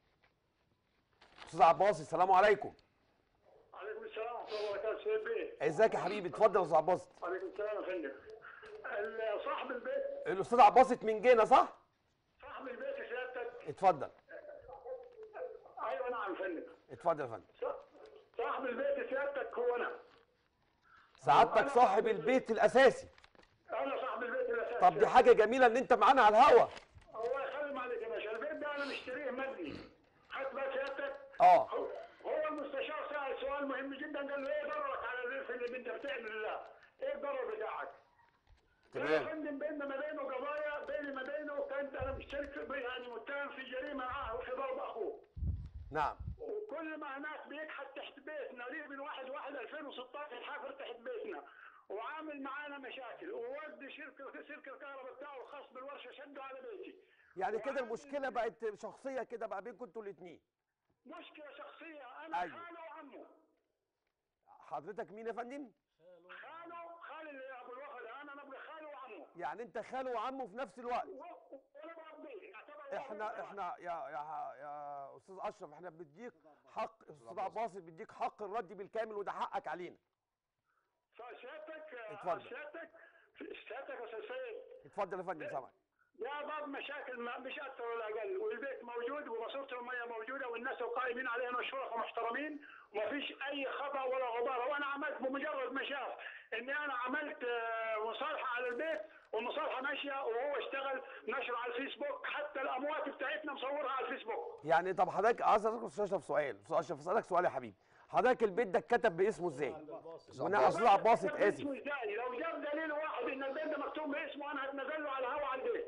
Speaker 1: استاذ عباس السلام عليكم
Speaker 5: عليكم السلام ورحمه الله وبركاته سيد بيه
Speaker 1: ازيك يا حبيبي اتفضل يا استاذ عباس
Speaker 5: عليكم السلام يا فندم ال- صاحب البيت
Speaker 1: الاستاذ عباس من جينا صح
Speaker 5: صاحب البيت سيادتك
Speaker 1: اتفضل
Speaker 5: ايوه نعم يا فندم
Speaker 1: اتفضل يا فندم
Speaker 5: ص- صاحب البيت سيادتك هو انا
Speaker 1: سعادتك صاحب البيت الاساسي
Speaker 5: انا صاحب البيت الاساسي
Speaker 1: طب دي حاجه جميله ان انت معانا على الهوا
Speaker 5: الله يسلم عليك يا باشا البيت ده انا مشتريه مبني خدت بقى سيادتك
Speaker 1: اه
Speaker 5: هو هو المستشار سأل سؤال مهم جدا قال له ايه ضررك على الرزق اللي انت بتعمل ده؟ ايه الضرر بتاعك؟ يا
Speaker 1: تمام
Speaker 5: فندم بيننا ما بينه قضايا بيني ما بينه كنت انا مشترك في يعني متهم في جريمه معاه وفي ضرب اخوه
Speaker 1: نعم
Speaker 5: وكل ما هناك بيكحت تحت بيتنا ليه من 1 1 2016 حافر تحت بيتنا وعامل معانا مشاكل وودي شركه شركه الكهرباء بتاعه الخاص بالورشه شده على بيتي
Speaker 1: يعني كده المشكله بقت شخصيه كده بقى بينكم انتوا الاثنين
Speaker 5: مشكله شخصيه انا
Speaker 1: أيوة.
Speaker 5: خاله وعمه
Speaker 1: حضرتك مين يا فندم
Speaker 5: خاله خال اللي ابو الوفا ده انا نبغى خاله وعمه
Speaker 1: يعني انت خاله وعمه في نفس الوقت
Speaker 5: و- وانا بربيه يعتبر
Speaker 1: احنا احنا يا يا يا استاذ اشرف احنا بنديك حق استاذ عباس بيديك حق الرد بالكامل وده حقك علينا
Speaker 5: فسيادتك
Speaker 1: اتفضل.
Speaker 5: سيادتك سيادتك يا استاذ سيد
Speaker 1: اتفضل يا فندم سامعك
Speaker 5: يا باب مشاكل ما مش اكثر ولا اقل والبيت موجود وماسوره الميه موجوده والناس القائمين عليها مشروع ومحترمين وما فيش اي خطا ولا غبار وانا عملت بمجرد ما شاف اني انا عملت آه، مصالحه على البيت والمصالحه ماشيه وهو اشتغل نشر على الفيسبوك حتى الاموات بتاعتنا مصورها على الفيسبوك
Speaker 1: يعني طب حضرتك عايز اسالك استاذ اشرف سؤال استاذ اشرف اسالك سؤال يا حبيبي حضرتك البيت ده اتكتب باسمه ازاي؟ وانا استاذ عباس اسف
Speaker 5: اسمه ازاي لو جاب دليل واحد ان البيت ده مكتوب باسمه انا هتنزل له على الهوا على البيت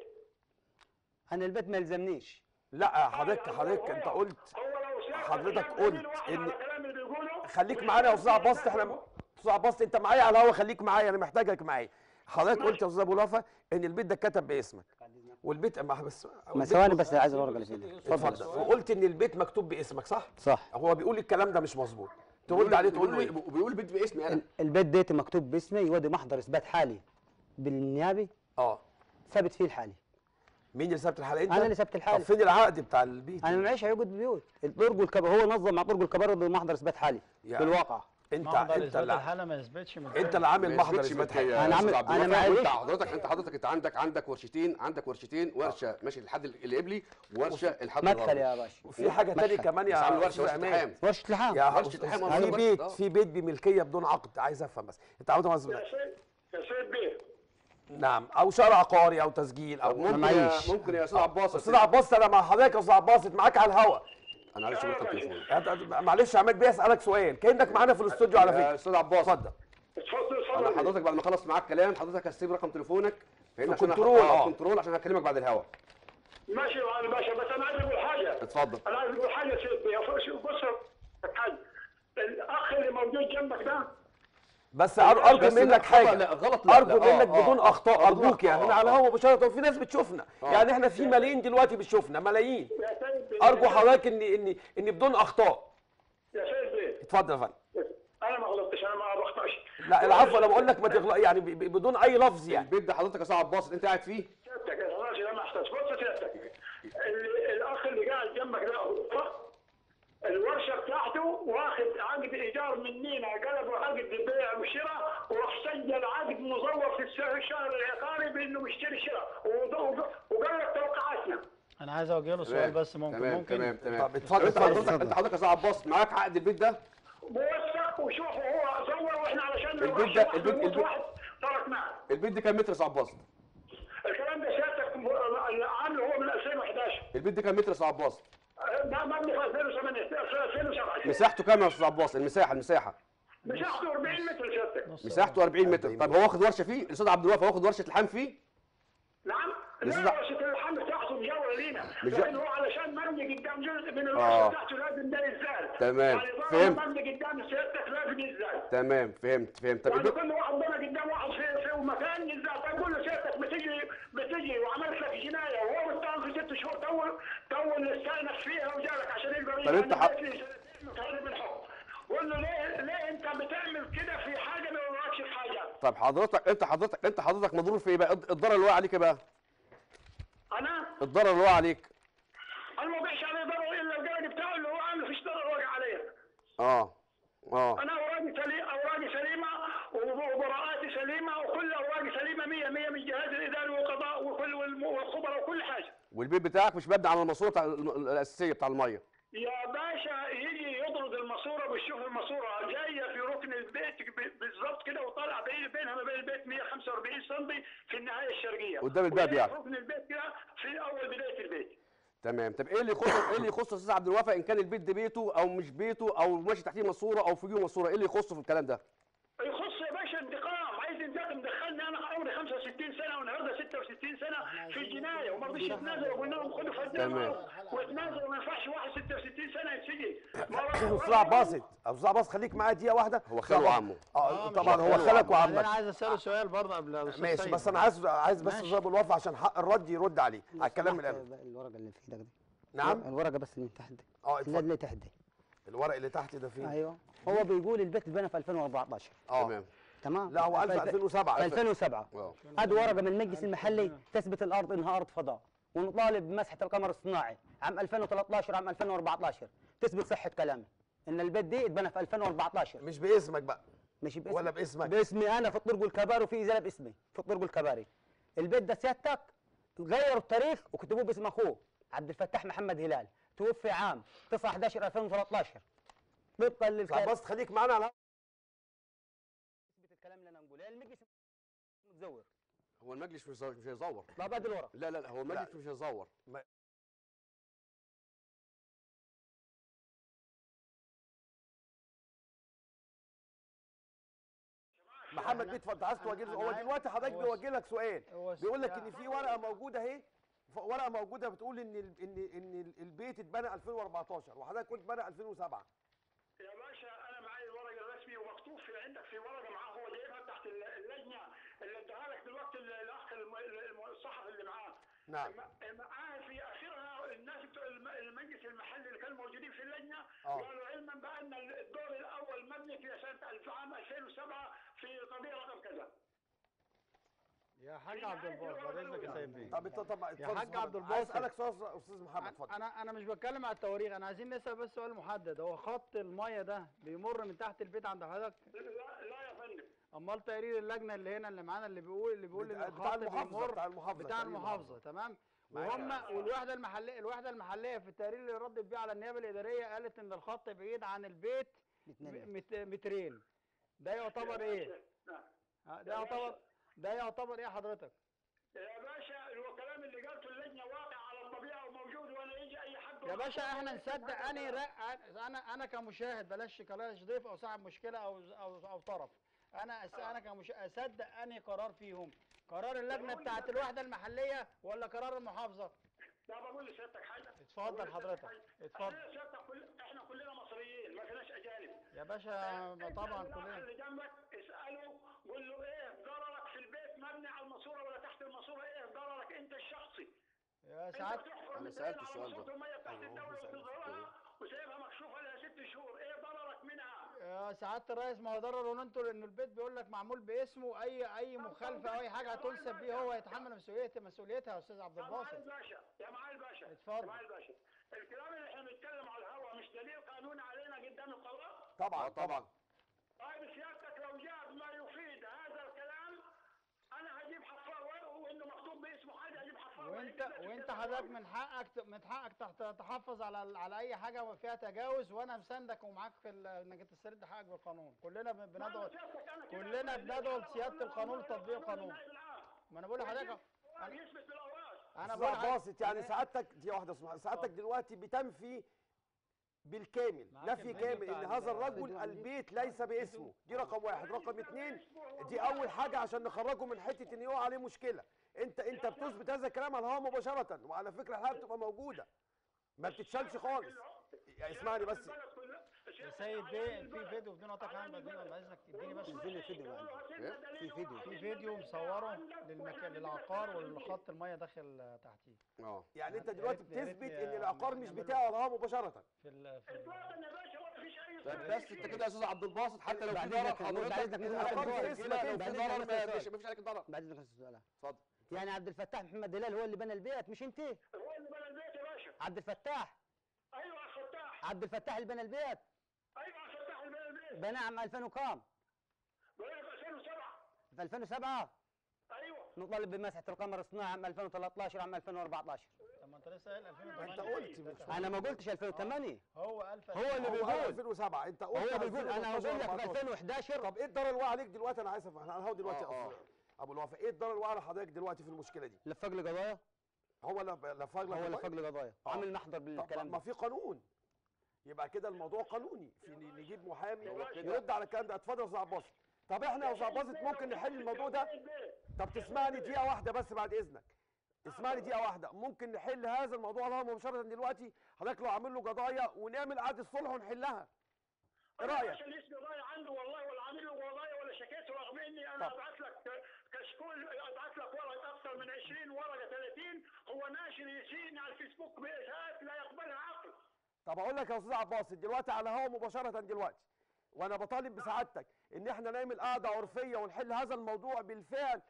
Speaker 2: انا البيت ما يلزمنيش
Speaker 1: لا حضرتك حضرتك انت قلت
Speaker 5: هو لو شاف
Speaker 1: حضرتك
Speaker 5: جاب دليل
Speaker 1: قلت
Speaker 5: واحد
Speaker 1: إن-
Speaker 5: على الكلام اللي بيقوله
Speaker 1: خليك معانا يا استاذ عباس احنا استاذ عباس انت معايا على الهوا خليك معايا انا محتاجك معايا حضرتك قلت يا استاذ ابو لافه ان البيت ده اتكتب باسمك والبيت ما بس
Speaker 2: ما
Speaker 1: والبيت-
Speaker 2: ثواني بس عايز الورقه اللي في ايدي
Speaker 1: اتفضل وقلت ان البيت مكتوب باسمك صح؟
Speaker 2: صح
Speaker 1: هو بيقول الكلام ده مش مظبوط ترد عليه تقول له ايه؟
Speaker 4: وبيقول البيت باسمي انا
Speaker 2: ال- البيت ديتي مكتوب باسمي يودي محضر اثبات حالي بالنيابي
Speaker 1: اه
Speaker 2: ثابت فيه الحالي
Speaker 1: مين اللي ثبت الحاله انت؟
Speaker 2: أنا اللي ثبت الحالة.
Speaker 1: طب فين العقد بتاع البيت؟
Speaker 2: انا معيش عقد بيوت الطرق والكبار هو نظم مع طرق الكبار بمحضر اثبات حالي
Speaker 1: يعني
Speaker 2: بالواقع
Speaker 1: انت
Speaker 3: محضر
Speaker 1: انت
Speaker 3: اثبات
Speaker 1: اللي
Speaker 3: الحاله ما يثبتش من
Speaker 1: انت اللي عامل
Speaker 4: ما
Speaker 1: محضر
Speaker 4: يثبتش
Speaker 1: اثبات
Speaker 4: ملكية
Speaker 1: حاله
Speaker 2: أنا
Speaker 4: يا
Speaker 2: عامل-
Speaker 4: أستاذ عبد
Speaker 2: أنا
Speaker 4: الوهاب.
Speaker 2: معلش.
Speaker 4: وانت حضرتك انت حضرتك انت عندك عندك ورشتين عندك ورشتين ورشه ماشي الحد القبلي ورشه الحد
Speaker 2: مدخل
Speaker 4: الغربي.
Speaker 2: يا باشا
Speaker 1: وفي حاجه تانية
Speaker 2: مدخل.
Speaker 1: كمان
Speaker 4: بس
Speaker 1: يا
Speaker 4: عامل ورشه
Speaker 1: أستاذ
Speaker 4: ورشه
Speaker 1: عماد.
Speaker 4: لحام
Speaker 2: ورشه لحام
Speaker 1: يا
Speaker 4: ورشة
Speaker 1: أستاذ-
Speaker 4: لحام
Speaker 1: في
Speaker 4: ولا
Speaker 1: بيت
Speaker 4: آه.
Speaker 1: في بيت بملكيه بدون عقد عايز افهم بس انت عاوز
Speaker 5: يا
Speaker 1: أفهم.
Speaker 5: سيد يا سيد بيه
Speaker 1: نعم او شرع عقاري او تسجيل
Speaker 4: طب
Speaker 1: او
Speaker 4: ممكن يا
Speaker 2: معيش.
Speaker 4: ممكن يا استاذ عباس
Speaker 1: استاذ عباس انا مع حضرتك يا استاذ عباس معاك على الهوا
Speaker 4: انا عايز اشوف التليفون
Speaker 1: أنت- معلش يا عماد بيه اسالك سؤال كانك معانا في الاستوديو على
Speaker 4: يا
Speaker 1: فكره
Speaker 4: استاذ عباس
Speaker 1: اتفضل
Speaker 5: اتفضل
Speaker 4: انا
Speaker 5: اتفضل
Speaker 4: حضرتك بعد ما اخلص معاك كلام حضرتك هسيب رقم تليفونك فاهمني
Speaker 1: في
Speaker 4: عشان أخ-
Speaker 1: كنترول،
Speaker 4: اه
Speaker 1: آه.
Speaker 4: كنترول عشان هكلمك بعد الهوا
Speaker 5: ماشي يا معالي باشا بس انا عايز اقول حاجه
Speaker 4: اتفضل
Speaker 5: انا عايز اقول حاجه يا سيد بيه شوف بص يا حاج الاخ اللي موجود جنبك ده
Speaker 1: بس أر- ارجو
Speaker 4: بس لا،
Speaker 1: منك
Speaker 4: خطأ
Speaker 1: حاجه
Speaker 4: لا، غلط لا،
Speaker 1: ارجو
Speaker 4: لا، آه،
Speaker 1: منك
Speaker 4: آه،
Speaker 1: بدون
Speaker 4: آه،
Speaker 1: اخطاء
Speaker 4: آه،
Speaker 1: ارجوك
Speaker 4: بدون
Speaker 1: يعني
Speaker 4: أخطاء،
Speaker 1: احنا على
Speaker 4: آه.
Speaker 1: الهوا مباشره وفي ناس بتشوفنا يعني احنا في ملايين دلوقتي بتشوفنا ملايين
Speaker 5: يا سيد بيه
Speaker 1: ارجو حضرتك ان ان ان بدون اخطاء
Speaker 5: يا سيد بيه
Speaker 1: اتفضل يا فندم
Speaker 5: انا ما غلطتش انا ما بخطاش
Speaker 1: لا العفو انا بقول لك ما تغلط يعني ب- ب- بدون اي لفظ يعني
Speaker 4: البيت ده حضرتك يا استاذ عباس انت قاعد فيه
Speaker 5: سيادتك يا راجل انا احتاج بص يا سيادتك ال- الاخ اللي قاعد جنبك ده هو الورشه بتاعته واخد عقد ايجار منينا قلب عقد بيع وشراء وسجل عقد مزور في الس- الشهر العقاري بانه مشتري شراء وض- وقال لك توقعاتنا
Speaker 3: انا عايز اوجه له سؤال بس ممكن
Speaker 4: تمام
Speaker 3: ممكن
Speaker 4: تمام تمام
Speaker 1: طب اتفضل،
Speaker 4: انت
Speaker 1: اتفضل،
Speaker 4: حضرتك انت حضرتك يا استاذ عباس معاك عقد البيت ده
Speaker 5: موثق وشوفوا هو زور واحنا علشان لو
Speaker 4: البيت
Speaker 5: واحد
Speaker 4: ده-
Speaker 5: واحد
Speaker 4: البيت-
Speaker 5: يموت
Speaker 4: البيت-
Speaker 5: واحد تركناه
Speaker 4: البيت ده كام متر يا استاذ عباس
Speaker 5: الكلام ده سيادتك م- عامله هو من 2011
Speaker 4: البيت ده كام متر يا استاذ عباس
Speaker 5: ده مبني في 2008 في 2007
Speaker 4: مساحته كام يا استاذ عباس المساحه المساحه
Speaker 5: مساحته 40 متر سيادتك
Speaker 4: مساحته 40 متر طب هو واخد ورشه فيه الاستاذ عبد الوهاب واخد ورشه لحام فيه
Speaker 5: نعم
Speaker 4: الأستاذ-
Speaker 5: لا ورشة اللحام بتاعته مجاورة لينا
Speaker 4: مش-
Speaker 5: لكن هو علشان مبني قدام جزء من الورشة
Speaker 4: آه.
Speaker 5: بتاعته لازم ده يزال
Speaker 4: تمام.
Speaker 5: يعني طالما
Speaker 4: فهمت.
Speaker 5: مبني قدام سيادتك لازم يزال
Speaker 4: تمام فهمت فهمت طب
Speaker 5: يعني
Speaker 4: البيت
Speaker 5: كل واحد بنى قدام واحد في في مكان يزال تقول له سيادتك بتجي بتجي وعملت لك جنايه وهو متهم في ست شهور طول طول استأنف فيها وجالك عشان يقدر
Speaker 4: طب أنت ح-
Speaker 5: متهرب من حكم قول له ليه ليه انت بتعمل كده في حاجه ما وراكش في حاجه
Speaker 4: طب حضرتك انت حضرتك انت حضرتك مضرور في ايه بقى الضرر اللي وقع عليك ايه بقى
Speaker 5: انا
Speaker 4: الضرر اللي وقع عليك
Speaker 5: انا ما وقعش عليه ضرر الا القلق بتاعه اللي هو عامل فيش ضرر وقع عليه
Speaker 4: اه اه
Speaker 5: انا اوراقي سليمه اوراقي سليمه وبراءاتي سليمه وكل اوراقي سليمه 100 100 من الجهاز الاداري والقضاء وكل والم- والخبراء وكل حاجه
Speaker 4: والبيت بتاعك مش مبني على الماسوره بتاع الم- الاساسيه بتاع الميه
Speaker 5: يا باشا يجي يطرد الماسوره ويشوف الماسوره جايه في ركن البيت ب- بالظبط كده وطالع بين بينها وبين البيت 145 سم في النهايه الشرقيه
Speaker 4: قدام الباب
Speaker 5: وجاية
Speaker 4: يعني.
Speaker 5: في ركن البيت كده في اول بدايه البيت
Speaker 4: تمام طب ايه اللي يخص ايه اللي يخص الاستاذ عبد الوهاب ان كان البيت ده بيته او مش بيته او ماشي تحتيه ماسوره او فوقيه ماسوره ايه اللي يخصه في الكلام ده
Speaker 5: يخص يا باشا انتقام عايز ينتقم دخلني انا عمري 65 سنه والنهارده 66 سنه في الجنايه وما رضيش يتنازل وقلنا لهم خدوا
Speaker 4: تمام.
Speaker 5: فدنا ويتنازل وما ينفعش واحد 66 سنه يتسجن
Speaker 1: استاذ عباس استاذ عباس خليك معايا دقيقه واحده
Speaker 4: هو
Speaker 1: أستاذ
Speaker 4: خاله
Speaker 1: عباس-
Speaker 4: وعمه.
Speaker 1: اه
Speaker 3: مش
Speaker 1: طبعا هو
Speaker 4: خاله
Speaker 1: خالك
Speaker 4: وعمه.
Speaker 3: انا
Speaker 1: وعمك
Speaker 3: عايز اساله سؤال برضه قبل الأستاذ
Speaker 1: ماشي
Speaker 3: سيد.
Speaker 1: بس انا عايز عايز بس
Speaker 3: ماشي.
Speaker 1: استاذ ابو الوفا عشان حق الرد يرد عليه على الكلام
Speaker 2: سمحت
Speaker 1: الامن
Speaker 2: الورقه اللي في ايدك دي
Speaker 1: نعم
Speaker 2: الورقه بس اللي من تحت دي
Speaker 1: اه
Speaker 2: اللي
Speaker 1: اتفضل
Speaker 2: اللي تحت دي
Speaker 1: الورق اللي تحت ده فين
Speaker 2: ايوه هو بيقول البيت اتبنى في 2014
Speaker 1: اه
Speaker 4: تمام
Speaker 2: تمام
Speaker 1: لا هو قال في 2007
Speaker 2: في 2007
Speaker 4: اه
Speaker 2: هذه ورقه من المجلس المحلي تثبت الارض انها ارض فضاء ونطالب بمسحه القمر الصناعي عام 2013 عام 2014 تثبت صحه كلامي ان البيت دي اتبنى في 2014
Speaker 1: مش باسمك بقى
Speaker 2: مش باسم
Speaker 1: ولا باسمك؟
Speaker 2: باسمي انا في الطرق الكباري وفي ازاله باسمي في الطرق الكباري البيت ده سيادتك غيروا التاريخ وكتبوه باسم اخوه عبد الفتاح محمد هلال توفي عام 9 11 2013 طبقا
Speaker 1: طب
Speaker 2: للكلام
Speaker 1: بس خليك معانا على
Speaker 2: يثبت الكلام اللي انا بقوله المجلس متزور
Speaker 4: هو المجلس مش مش هيزور
Speaker 2: طب ادي الورق
Speaker 4: لا لا لا هو المجلس مش هيزور
Speaker 1: محمد بيه اتفضل عايز توجه
Speaker 3: أنا
Speaker 1: هو
Speaker 3: عايز-
Speaker 1: دلوقتي حضرتك
Speaker 3: هو
Speaker 1: بيوجه لك سؤال
Speaker 3: هو
Speaker 1: بيقول لك
Speaker 3: السؤال-
Speaker 1: ان في ورقه موجوده اهي ف- ورقه موجوده بتقول ان ال- ان ان ال- البيت اتبنى 2014 وحضرتك قلت اتبنى 2007
Speaker 5: يا باشا انا معايا الورق الرسمي ومكتوب في عندك في ورقه معاه هو جايبها تحت ال- اللجنه اللي اداها لك دلوقتي ال- الاخ الم- الم- الصحفي اللي معاه
Speaker 1: نعم.
Speaker 5: م- معاه في اخرها الناس بتوع الم- المجلس المحلي اللي كانوا موجودين في اللجنه
Speaker 1: آه.
Speaker 5: قالوا علما بان الدور الاول مبني في سنه الف- عام 2007 في قضيه رقم كذا
Speaker 3: يا حاج عبد الباسط بعد اذنك يا سيد بيه
Speaker 1: طب انت طب اتفضل
Speaker 3: حاج
Speaker 1: محمد.
Speaker 3: عبد
Speaker 1: عايز
Speaker 3: الباسط.
Speaker 1: اسالك سؤال استاذ محمد اتفضل
Speaker 3: انا انا مش بتكلم على التواريخ انا عايزين نسال بس سؤال محدد هو خط الميه ده بيمر من تحت البيت عند حضرتك
Speaker 5: لا لا يا فندم
Speaker 3: امال تقرير اللجنه اللي هنا اللي معانا اللي بيقول اللي بيقول
Speaker 1: بتاع-
Speaker 3: ان
Speaker 1: بتاع
Speaker 3: الخط
Speaker 1: المحافظة،
Speaker 3: بيمر
Speaker 1: بتاع المحافظة،
Speaker 3: بتاع
Speaker 1: تقرير
Speaker 3: المحافظه تمام
Speaker 1: معايا.
Speaker 3: وهم والوحده المحليه الوحده المحليه في التقرير اللي ردت بيه على النيابه الاداريه قالت ان الخط بعيد عن البيت
Speaker 2: مترين.
Speaker 3: م- مت- مترين ده يعتبر ايه
Speaker 5: نعم.
Speaker 3: ها، ده يعتبر ده يعتبر ايه حضرتك
Speaker 5: يا باشا الكلام اللي قالته اللجنه واقع على الطبيعه وموجود وانا يجي اي حد
Speaker 3: يا باشا احنا نصدق انهي رأ- انا انا كمشاهد بلاش بلاش ضيف او صاحب مشكله او او او طرف انا أس انا كمشاهد اصدق انهي قرار فيهم قرار اللجنه بتاعت الوحده المحليه ولا قرار المحافظه
Speaker 5: لا بقول لسيادتك حاجه
Speaker 3: اتفضل
Speaker 5: بقول لسيادتك
Speaker 3: حضرتك،
Speaker 5: حاجة.
Speaker 3: اتفضل.
Speaker 5: احنا سيادتك كل... احنا كلنا مصريين ما فيناش اجانب
Speaker 3: يا باشا
Speaker 5: انت
Speaker 3: طبعا
Speaker 5: الأخ
Speaker 3: كلنا
Speaker 5: اللي جنبك اساله قول له ايه ضررك في البيت مبني على الماسوره ولا تحت الماسوره ايه ضررك انت الشخصي
Speaker 3: يا
Speaker 5: انت
Speaker 3: سعاد
Speaker 5: بتحفر
Speaker 4: أنا
Speaker 5: مترين
Speaker 4: سألت
Speaker 5: على
Speaker 4: السؤال ده.
Speaker 5: ماسوره الميه بتاعت
Speaker 1: أيوة،
Speaker 5: الدوله
Speaker 1: هو سأل
Speaker 5: وتظهرها وسايبها مكشوفه لها ست شهور ايه ضررك منها
Speaker 3: يا سعاده الرئيس ما هو ضرر انتوا لان البيت بيقول لك معمول باسمه اي اي مخالفه او اي حاجه هتنسب بيه هو يتحمل مسؤوليتها مسؤوليتها يا استاذ عبد
Speaker 5: يا معالي
Speaker 3: الباسط
Speaker 5: الباشا يا معالي الباشا
Speaker 3: اتفضل.
Speaker 5: يا معالي الباشا الكلام اللي احنا بنتكلم على الهواء مش دليل قانوني علينا قدام القضاء
Speaker 1: طبعا
Speaker 4: آه، طبعا
Speaker 5: طيب سيادتك لو جاب ما يفيد هذا الكلام انا هجيب حفار ورقه وانه مكتوب باسمه حاجه هجيب حفار
Speaker 3: وانت
Speaker 5: وهيجيب لك
Speaker 3: وانت
Speaker 5: الكتاب
Speaker 3: حضرتك
Speaker 5: الأول.
Speaker 3: من حقك ت- من حقك تحت- تحافظ على على اي حاجه فيها تجاوز وانا مساندك ومعاك في ال- انك تسترد حقك بالقانون كلنا بن- بندعو
Speaker 5: ما أنا سيادتك أنا كده
Speaker 3: كلنا
Speaker 5: أقول لك
Speaker 3: بندعو
Speaker 5: أنا
Speaker 3: لسياده
Speaker 5: بقول لك
Speaker 3: القانون
Speaker 5: أنا
Speaker 3: وتطبيق
Speaker 5: بقول
Speaker 3: القانون
Speaker 5: للنائب العام.
Speaker 3: ما انا بقول لحضرتك
Speaker 5: ويجيب-
Speaker 3: انا
Speaker 5: يثبت بالاوراق
Speaker 3: انا
Speaker 1: استاذ
Speaker 3: بقول لحضرتك-
Speaker 1: باسط يعني
Speaker 3: أنا-
Speaker 1: سعادتك دي واحده اسمها سعادتك دلوقتي بتنفي بالكامل
Speaker 3: معاك
Speaker 1: نفي
Speaker 3: الفيديو
Speaker 1: كامل
Speaker 3: بتاع
Speaker 1: ان
Speaker 3: ال-
Speaker 1: هذا الرجل
Speaker 2: الفيديو عندي.
Speaker 1: البيت ليس باسمه دي رقم واحد رقم اتنين دي اول حاجه عشان نخرجه من حته ان يقع عليه مشكله انت انت بتثبت هذا الكلام على الهواء مباشره وعلى فكره الحلقه بتبقى موجوده ما بتتشالش خالص يا اسمعني بس
Speaker 3: يا سيد بيه في فيديو بدون قطع كلام بدون بعد اذنك اديني بس
Speaker 2: اديني فيديو
Speaker 5: في
Speaker 2: فيديو.
Speaker 3: في فيديو مصوره للمكان للعقار والخط الميه داخل تحتيه
Speaker 4: اه
Speaker 1: يعني انت
Speaker 3: يا
Speaker 1: دلوقتي
Speaker 3: ريت- يا ريت
Speaker 1: بتثبت
Speaker 3: يا-
Speaker 1: ان العقار مش
Speaker 3: نعمله.
Speaker 1: بتاعه على الهواء مباشره
Speaker 3: في ال في ال
Speaker 5: اطلاقا يا باشا ما فيش اي
Speaker 4: طيب
Speaker 5: فرق
Speaker 4: بس
Speaker 5: فيه.
Speaker 4: انت كده يا استاذ عبد الباسط حتى لو في
Speaker 2: بعد
Speaker 4: ضرر
Speaker 2: إذنك- بعد
Speaker 4: حضرتك
Speaker 2: إذنك ممكن
Speaker 1: أسأل
Speaker 4: العقار
Speaker 1: سؤال.
Speaker 4: في اسمك
Speaker 1: بعد
Speaker 4: انت في
Speaker 2: إذنك
Speaker 4: ضرر
Speaker 2: أسأل
Speaker 4: ما
Speaker 2: سؤال.
Speaker 4: فيش مفيش عليك ضرر
Speaker 2: بعد اذنك أستاذ سؤال.
Speaker 4: اتفضل
Speaker 2: يعني عبد الفتاح محمد هلال هو اللي بنى البيت مش انت
Speaker 5: هو اللي بنى البيت يا باشا
Speaker 2: عبد الفتاح
Speaker 5: ايوه يا فتاح
Speaker 2: عبد الفتاح اللي بنى البيت
Speaker 5: ايوه يا فتاح اللي بنى البيت
Speaker 2: بناه عام 2000 وكام
Speaker 5: بقول لك 2007
Speaker 2: في 2007
Speaker 5: ايوه
Speaker 2: نطالب بمسحه القمر الصناعي عام 2013 عام 2014
Speaker 3: طب ما انت لسه قايل 2008
Speaker 1: انت قلت من شوية.
Speaker 2: انا ما قلتش 2008
Speaker 3: هو 1000
Speaker 2: هو اللي
Speaker 1: هو
Speaker 2: بيقول
Speaker 1: 2007 انت قلت
Speaker 2: هو بيقول انا بقول لك
Speaker 1: 2013.
Speaker 2: في 2011
Speaker 1: طب ايه الضرر اللي وقع عليك دلوقتي انا عايز افهم انا هو دلوقتي
Speaker 4: آه، آه.
Speaker 1: اصلا ابو الوفا ايه الضرر اللي وقع على حضرتك دلوقتي في المشكله دي
Speaker 2: لفق لي قضايا
Speaker 1: هو لف- لفق لك
Speaker 2: هو
Speaker 1: الوقت؟
Speaker 2: لفق لي قضايا
Speaker 1: آه.
Speaker 2: عامل محضر
Speaker 1: طب
Speaker 2: بالكلام
Speaker 1: ما
Speaker 2: ده
Speaker 1: في قانون يبقى كده الموضوع قانوني في ن- نجيب محامي
Speaker 5: هو كده.
Speaker 1: يرد على الكلام ده اتفضل يا استاذ عباس طب احنا يا استاذ عباس ممكن نحل الموضوع ده طب تسمعني دقيقه واحده بس بعد اذنك اسمعني دقيقه واحده ممكن نحل هذا الموضوع ده مباشره دلوقتي حضرتك لو عامل له قضايا ونعمل قعده صلح ونحلها ايه رايك
Speaker 5: عشان الاسم ضايع عنده والله ولا عامل له قضايا ولا شكيته رغم اني انا
Speaker 1: طب.
Speaker 5: ابعت لك كشكول ابعت لك ورقه اكثر من 20 ورقه 30 هو ناشر يسيني على الفيسبوك باشاعات لا يقبلها عقل
Speaker 1: طب اقول لك يا استاذ عباس دلوقتي على هوا مباشره دلوقتي وانا بطالب بسعادتك ان احنا نعمل قعده عرفيه ونحل هذا الموضوع بالفعل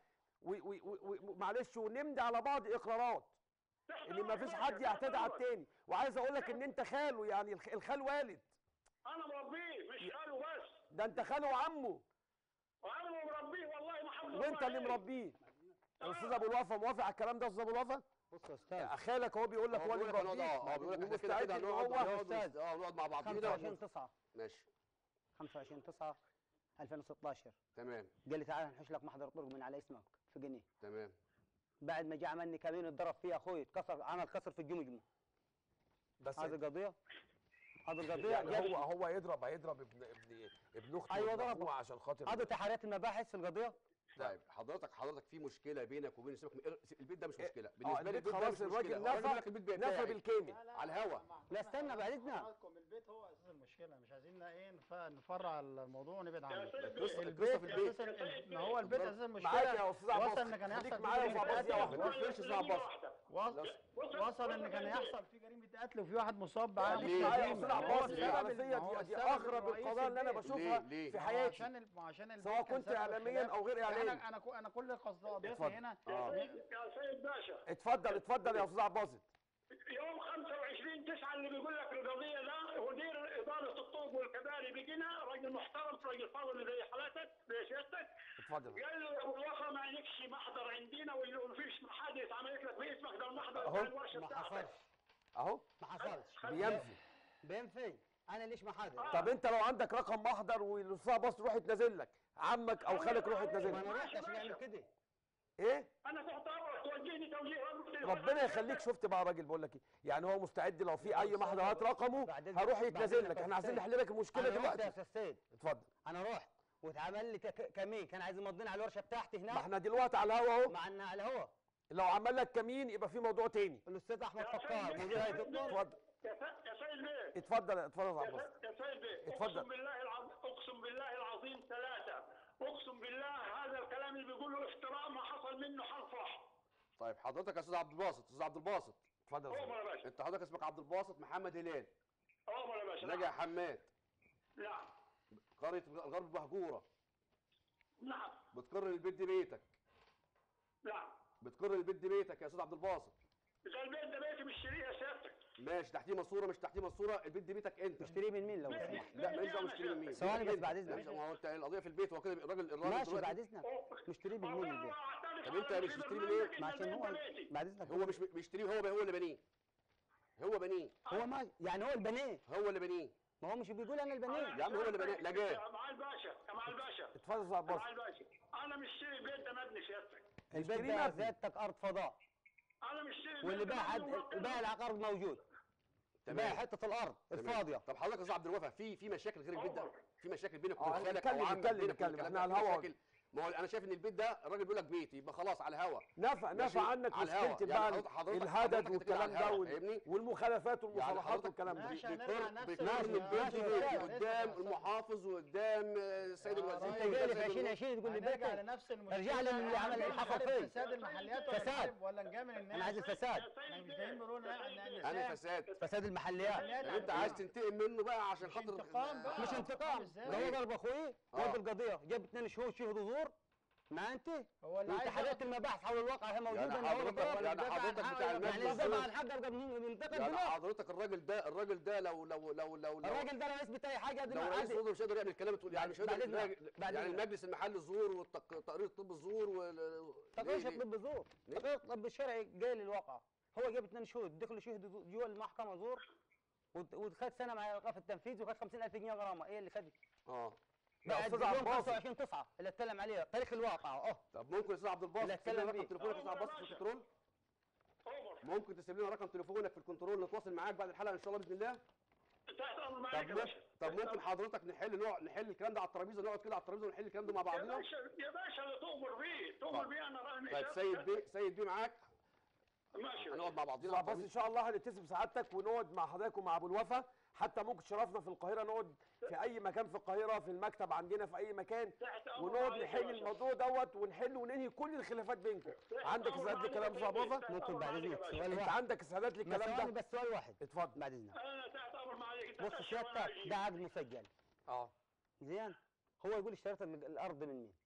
Speaker 1: ومعلش ونمضي على بعض اقرارات ان ما فيش حد يعتدي على التاني وعايز اقول لك ان انت خاله يعني الخ- الخال والد
Speaker 5: انا مربيه مش قاله بس
Speaker 1: ده انت خاله وعمه
Speaker 5: وانا مربيه والله ما حافظ
Speaker 1: وانت
Speaker 5: الله
Speaker 1: اللي
Speaker 5: عليه.
Speaker 1: مربيه الاستاذ ابو الوفا موافق على الكلام ده يا استاذ ابو الوفا
Speaker 2: بص يا استاذ
Speaker 1: خالك هو بيقول لك
Speaker 4: هو
Speaker 1: هو اللي
Speaker 4: بيقول لك هنقعد
Speaker 1: مربيك
Speaker 4: اه بيقول لك احنا كده
Speaker 1: ومستعد
Speaker 4: كده
Speaker 1: ان
Speaker 4: هنقعد
Speaker 1: هو
Speaker 2: يا
Speaker 4: نقعد
Speaker 2: أستاذ.
Speaker 4: اه نقعد مع بعضينا
Speaker 2: 25 9
Speaker 4: ماشي
Speaker 2: 25 9 2016
Speaker 4: تمام
Speaker 2: قال لي تعال نحش لك محضر طرق من على اسمك في جنيه
Speaker 4: تمام
Speaker 2: بعد ما جه عملني كمين اتضرب فيه اخوي اتكسر عمل كسر في الجمجمه
Speaker 1: بس
Speaker 2: هذه القضيه هذه القضيه
Speaker 1: يعني
Speaker 2: جاب-
Speaker 1: هو هو يضرب هيضرب ابن ابن ابن اخته
Speaker 2: أيوة
Speaker 1: وابن
Speaker 2: ضربه.
Speaker 1: أخوه عشان خاطر
Speaker 2: هذه تحريات المباحث في القضيه
Speaker 4: طيب حضرتك حضرتك في مشكله بينك وبين سيبك من البيت ده مش مشكله
Speaker 1: اه
Speaker 4: بالنسبه لي
Speaker 1: البيت
Speaker 4: البيت ده
Speaker 1: خلاص
Speaker 4: مش
Speaker 1: الراجل
Speaker 4: مشكله الراجل بيقول لك
Speaker 1: نفى
Speaker 4: البيت
Speaker 1: نفى
Speaker 4: بتاعي
Speaker 1: بالكامل
Speaker 4: على الهوا
Speaker 2: لا استنى بعد اذنك
Speaker 3: حضراتكم البيت هو اساس المشكله مش عايزين ايه نف- نفرع الموضوع ونبعد
Speaker 5: يا
Speaker 3: عنه
Speaker 5: سيد
Speaker 4: القصه
Speaker 5: بيه.
Speaker 4: القصه في البيت
Speaker 3: أساس- ما هو البيت اساس المشكله
Speaker 1: معاك يا أستاذ عباس.
Speaker 3: وصل ان كان
Speaker 1: خليك
Speaker 3: يحصل
Speaker 1: معايا
Speaker 3: في
Speaker 1: يا أستاذ
Speaker 3: جريمه
Speaker 1: عباس.
Speaker 3: قتل
Speaker 4: ما تقولش يا عباس
Speaker 3: وصل وصل ان كان يحصل في جريمه قتل وفي واحد مصاب
Speaker 1: خليك
Speaker 3: بعامل
Speaker 1: معايا يا
Speaker 3: جريمة.
Speaker 1: استاذ
Speaker 3: هو
Speaker 1: عباس
Speaker 3: السبب-
Speaker 1: الحنفيه
Speaker 3: ما هو
Speaker 1: دي, دي
Speaker 3: السبب
Speaker 1: اغرب
Speaker 3: الرئيسي
Speaker 1: القضايا اللي انا
Speaker 3: البيت.
Speaker 1: بشوفها
Speaker 4: ليه؟ ليه؟
Speaker 1: في
Speaker 3: ما هو
Speaker 1: حياتي
Speaker 3: عشان ال- ما عشان البيت
Speaker 1: سواء
Speaker 3: كان
Speaker 1: كنت
Speaker 3: سبب
Speaker 1: إعلامياً
Speaker 3: الخلاف.
Speaker 1: أو غير إعلامي.
Speaker 3: انا انا كو- انا كل قصد قضيتي
Speaker 1: اتفضل.
Speaker 3: هنا
Speaker 5: يا سيد يا سيد باشا
Speaker 1: اتفضل اتفضل يا استاذ عباس
Speaker 5: يوم 25 9 اللي بيقول لك القضيه ده مدير اداره الطرق والكباري بيجينا راجل محترم راجل فاضل زي حالتك زي سيادتك
Speaker 1: اتفضل
Speaker 5: قال له ابو الوفا ما يكشي محضر عندنا وما فيش حادث عملت لك باسمك ده المحضر
Speaker 1: أهو.
Speaker 5: بتاع الورشه
Speaker 2: ما
Speaker 5: بتاعتك
Speaker 2: حصلش
Speaker 1: اهو
Speaker 2: ما حصلش
Speaker 1: بينفي
Speaker 2: بينفي انا ليش ما حاضر
Speaker 1: طب انت لو عندك رقم محضر والاستاذ عباس يروح يتنازل لك عمك او خالك يروح يتنازل
Speaker 2: ما انا
Speaker 1: لك
Speaker 2: رحت عشان اعمل كده
Speaker 1: ايه
Speaker 5: انا تحت امرك توجهني توجيه
Speaker 1: ربنا يخليك شفت بقى راجل بقول لك ايه يعني هو مستعد لو في اي محضر هات رقمه
Speaker 2: بعدين-
Speaker 1: هروح يتنازل
Speaker 2: بعدين
Speaker 1: لك احنا
Speaker 2: يا
Speaker 1: عايزين
Speaker 2: أستاذ.
Speaker 1: نحل لك المشكله
Speaker 2: أنا رحت يا
Speaker 1: دلوقتي
Speaker 2: استاذ سيد
Speaker 1: اتفضل
Speaker 2: انا رحت واتعمل لي ك- كمين كان عايز يمضيني على الورشه بتاعتي
Speaker 1: ما
Speaker 2: هناك
Speaker 1: احنا دلوقتي على الهوا اهو
Speaker 2: مع انها على الهوا
Speaker 1: لو عمل لك كمين يبقى في موضوع تاني
Speaker 2: الاستاذ احمد فكار مدير هيئه الطرق
Speaker 1: اتفضل
Speaker 5: يا س- يا سيد بيه
Speaker 1: اتفضل اتفضل يا
Speaker 5: يا
Speaker 1: عباس
Speaker 5: س- يا سيد بيه
Speaker 1: اتفضل.
Speaker 5: اقسم بالله العظيم اقسم بالله العظيم ثلاثه اقسم بالله هذا الكلام اللي بيقوله افتراء ما حصل منه حرف واحد
Speaker 4: طيب حضرتك يا استاذ عبد الباسط استاذ عبد الباسط
Speaker 1: اتفضل يا
Speaker 5: عمر
Speaker 1: أستاذ.
Speaker 5: يا باشا
Speaker 4: انت حضرتك اسمك عبد الباسط محمد هلال
Speaker 5: عمر يا باشا
Speaker 4: نجا حماد
Speaker 5: نعم
Speaker 4: قريه الغرب مهجوره
Speaker 5: نعم
Speaker 4: بتقر البيت دي بيتك
Speaker 5: نعم
Speaker 4: بتقر البيت دي بيتك يا استاذ عبد الباسط
Speaker 5: ده البيت ده بيتي مش شريه يا سيادتك
Speaker 4: ماشي تحتيه ماسوره مش تحتيه ماسوره البيت دي بيتك انت
Speaker 2: اشتري من مين لو سمحت
Speaker 4: لا ماليش دعوه مشتري من مين
Speaker 2: ثواني
Speaker 4: بيتك
Speaker 2: بس بعد
Speaker 4: انت.
Speaker 2: إذنك.
Speaker 4: ماشي، ما هو انت القضيه في البيت هو كده الراجل الراجل
Speaker 2: ماشي
Speaker 4: دلوقتي-
Speaker 2: بعد اذنك مشتري من مين البيت
Speaker 4: طب أنت مش تشتري من إيه؟
Speaker 2: ما عشان هو بعد اذنك
Speaker 4: هو مش بيشتريه هو هو اللي بنيه هو بنيه
Speaker 2: هو ما يعني هو البنيه
Speaker 4: هو اللي بنيه
Speaker 2: ما هو مش بيقول انا البنيه
Speaker 4: يا عم هو اللي بناه لا جاه
Speaker 5: يا معالي الباشا يا معالي الباشا
Speaker 1: اتفضل يا استاذ
Speaker 5: يا
Speaker 1: عباس
Speaker 5: معالي الباشا انا مشتري البيت ده مبني سيادتك
Speaker 2: البيت
Speaker 1: اشتري
Speaker 2: ده
Speaker 1: مبني.
Speaker 2: زيادتك ارض فضاء
Speaker 5: انا مشتري البيت
Speaker 2: واللي
Speaker 5: ده
Speaker 2: باع
Speaker 5: مبني
Speaker 2: حد
Speaker 5: وموكل.
Speaker 2: باع العقار موجود
Speaker 4: تمام.
Speaker 2: باع حته الارض
Speaker 4: تمام.
Speaker 2: الفاضيه
Speaker 4: طب حضرتك يا استاذ عبد الوفا في في مشاكل غير البيت ده في مشاكل بينك
Speaker 1: اه،
Speaker 4: وبين خالك
Speaker 1: نتكلم-
Speaker 4: او عمك
Speaker 1: نتكلم-
Speaker 4: بينك
Speaker 1: نتكلم.
Speaker 4: وبين
Speaker 1: احنا
Speaker 4: الكلام
Speaker 1: على
Speaker 4: ده. في
Speaker 1: الهوا.
Speaker 4: مشاكل ما هو انا شايف ان البيت ده الراجل بيقول لك بيتي يبقى خلاص على الهوا
Speaker 1: نفى
Speaker 4: ماشي.
Speaker 1: نفى عنك
Speaker 4: على الهوا.
Speaker 1: مشكله
Speaker 4: يعني
Speaker 1: بقى
Speaker 4: حضرتك- حضرتك-
Speaker 1: الهدد
Speaker 4: حضرتك كده
Speaker 1: والكلام
Speaker 4: على الهوا،
Speaker 1: ده وال-
Speaker 4: فاهمني؟
Speaker 1: والمخالفات
Speaker 4: يعني
Speaker 1: والمصالحات
Speaker 4: حضرتك
Speaker 1: والكلام ده
Speaker 3: ماشي،
Speaker 4: بيقر
Speaker 3: هنرجع نفس
Speaker 4: بيقر
Speaker 3: الموضوع.
Speaker 4: من البيت
Speaker 2: ماشي،
Speaker 4: بيتي
Speaker 2: ماشي.
Speaker 4: قدام المحافظ وقدام آه، السيد الوزير
Speaker 2: انت جاي لي في
Speaker 4: وقدام
Speaker 2: 2020 تقول لي
Speaker 3: هنرجع
Speaker 2: بيتك
Speaker 3: لنفس المشكله
Speaker 2: ارجع لي اللي عمل
Speaker 3: عايزين
Speaker 2: الحفر
Speaker 3: نحارب
Speaker 2: فيه
Speaker 3: فساد المحليات ولا
Speaker 2: فساد.
Speaker 3: نحارب ولا نجامل الناس
Speaker 2: انا عايز الفساد
Speaker 3: احنا مش جايين بنقول لا
Speaker 4: انا فساد
Speaker 2: فساد المحليات
Speaker 4: يعني انت عايز تنتقم منه بقى عشان خاطر
Speaker 3: انتقام بقى.
Speaker 2: مش انتقام
Speaker 3: ازاي؟
Speaker 2: ده هو ضرب اخوي
Speaker 4: اه.
Speaker 2: ضرب القضيه جاب اثنين شهود شهدوا زور ما انت
Speaker 3: هو اللي عايز
Speaker 2: وتحريات
Speaker 3: ياخد-
Speaker 2: المباحث حول الواقع هي موجوده
Speaker 4: يعني
Speaker 2: إن هو
Speaker 4: حضرتك
Speaker 2: ضرب.
Speaker 4: يعني
Speaker 3: بيدافع عن
Speaker 4: حضرتك
Speaker 3: حقه
Speaker 4: بتاع
Speaker 3: يبقى
Speaker 2: يعني
Speaker 4: المجلس
Speaker 2: الزبع عن حقه قبل منتقد
Speaker 4: يعني
Speaker 2: دماغ
Speaker 4: حضرتك الراجل ده الراجل ده لو لو لو لو لو
Speaker 2: الراجل ده لو يثبت اي حاجه
Speaker 4: لو
Speaker 2: دماغ
Speaker 4: رئيس
Speaker 2: عادي.
Speaker 4: الوزراء مش قادر يعمل الكلام تقول يعني مش قادر
Speaker 2: بعد إذنك.
Speaker 4: يعني
Speaker 2: بعد إذنك.
Speaker 4: المجلس المحلي الزور وتقرير الطب الزور وال-
Speaker 2: تقرير
Speaker 4: ليه- ليه؟
Speaker 2: طب زور
Speaker 4: ليه؟
Speaker 2: تقرير طب الشرعي جاي للواقع هو جاب اثنين شهود دخلوا شهدوا جوا المحكمه زور وت- وخد سنه مع ايقاف التنفيذ وخد 50000 جنيه غرامه ايه اللي خد
Speaker 4: اه
Speaker 1: يا
Speaker 2: بعد
Speaker 1: أستاذ
Speaker 2: يوم
Speaker 1: عباس.
Speaker 2: 25 9 اللي اتكلم عليه تاريخ الواقع اه
Speaker 4: طب ممكن يا استاذ عبد الباسط
Speaker 2: لا،
Speaker 4: تسيب لنا
Speaker 2: اتكلم
Speaker 4: رقم
Speaker 2: بيه.
Speaker 4: تليفونك يا استاذ عبد الباسط في الكنترول
Speaker 5: عمر
Speaker 4: ممكن تسيب لنا رقم تليفونك في الكنترول نتواصل معاك بعد الحلقه ان شاء الله باذن الله
Speaker 5: تحت امر
Speaker 4: طب
Speaker 5: معاك يا
Speaker 4: ممكن
Speaker 5: باشا
Speaker 4: طب ممكن حضرتك نحل نوع نحل الكلام ده على الترابيزه نقعد كده على الترابيزه ونحل الكلام ده مع
Speaker 5: يا
Speaker 4: بعضنا
Speaker 5: باشا يا باشا اللي تؤمر بيه تؤمر بيه انا راهن
Speaker 4: طيب سيد بيه سيد بيه معاك
Speaker 5: ماشي
Speaker 4: هنقعد مع بعضنا
Speaker 1: لا
Speaker 4: على
Speaker 1: بس ان
Speaker 4: الترابيزة.
Speaker 1: شاء الله هنتصل بسعادتك ونقعد مع حضرتك ومع ابو الوفا حتى ممكن شرفنا في القاهره نقعد في اي مكان في القاهره في المكتب عندنا في اي مكان
Speaker 5: تحت أمر
Speaker 1: ونقعد
Speaker 5: معاليك يا
Speaker 1: نحل
Speaker 5: باشا.
Speaker 1: الموضوع دوت ونحل وننهي كل الخلافات بينكم عندك استعداد للكلام يا ابو الوفا
Speaker 2: ممكن بعد اذنك سؤال
Speaker 1: انت
Speaker 2: واحد
Speaker 1: عندك استعداد
Speaker 2: بس
Speaker 1: للكلام
Speaker 2: ثواني
Speaker 1: ده
Speaker 2: بس سؤال واحد
Speaker 1: اتفضل
Speaker 2: بعد اذنك
Speaker 5: انا تحت امر معاليك
Speaker 2: بص سيادتك ده عقد مسجل
Speaker 1: اه
Speaker 2: زين هو يقول اشتريت ال- الارض من مين؟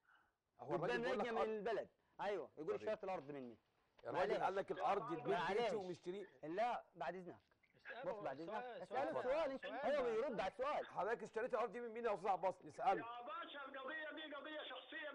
Speaker 1: هو الراجل
Speaker 2: قدام
Speaker 1: بيقول لك
Speaker 2: نجم من
Speaker 1: أرض.
Speaker 2: البلد ايوه يقول
Speaker 4: طيب.
Speaker 2: اشتريت الارض من مين؟
Speaker 1: الراجل
Speaker 2: معلش.
Speaker 1: قال لك الارض البيت
Speaker 2: معلش.
Speaker 1: بيتي ومشتريه
Speaker 2: لا بعد اذنك بص بعد اذنك
Speaker 3: سؤال-
Speaker 2: اساله
Speaker 3: سؤال-
Speaker 2: السؤال انت
Speaker 3: سؤال
Speaker 2: هو
Speaker 3: بقى.
Speaker 2: بيرد على السؤال
Speaker 1: حضرتك اشتريت الارض دي من مين يا استاذ عباس نساله
Speaker 5: يا باشا القضيه دي قضيه شخصيه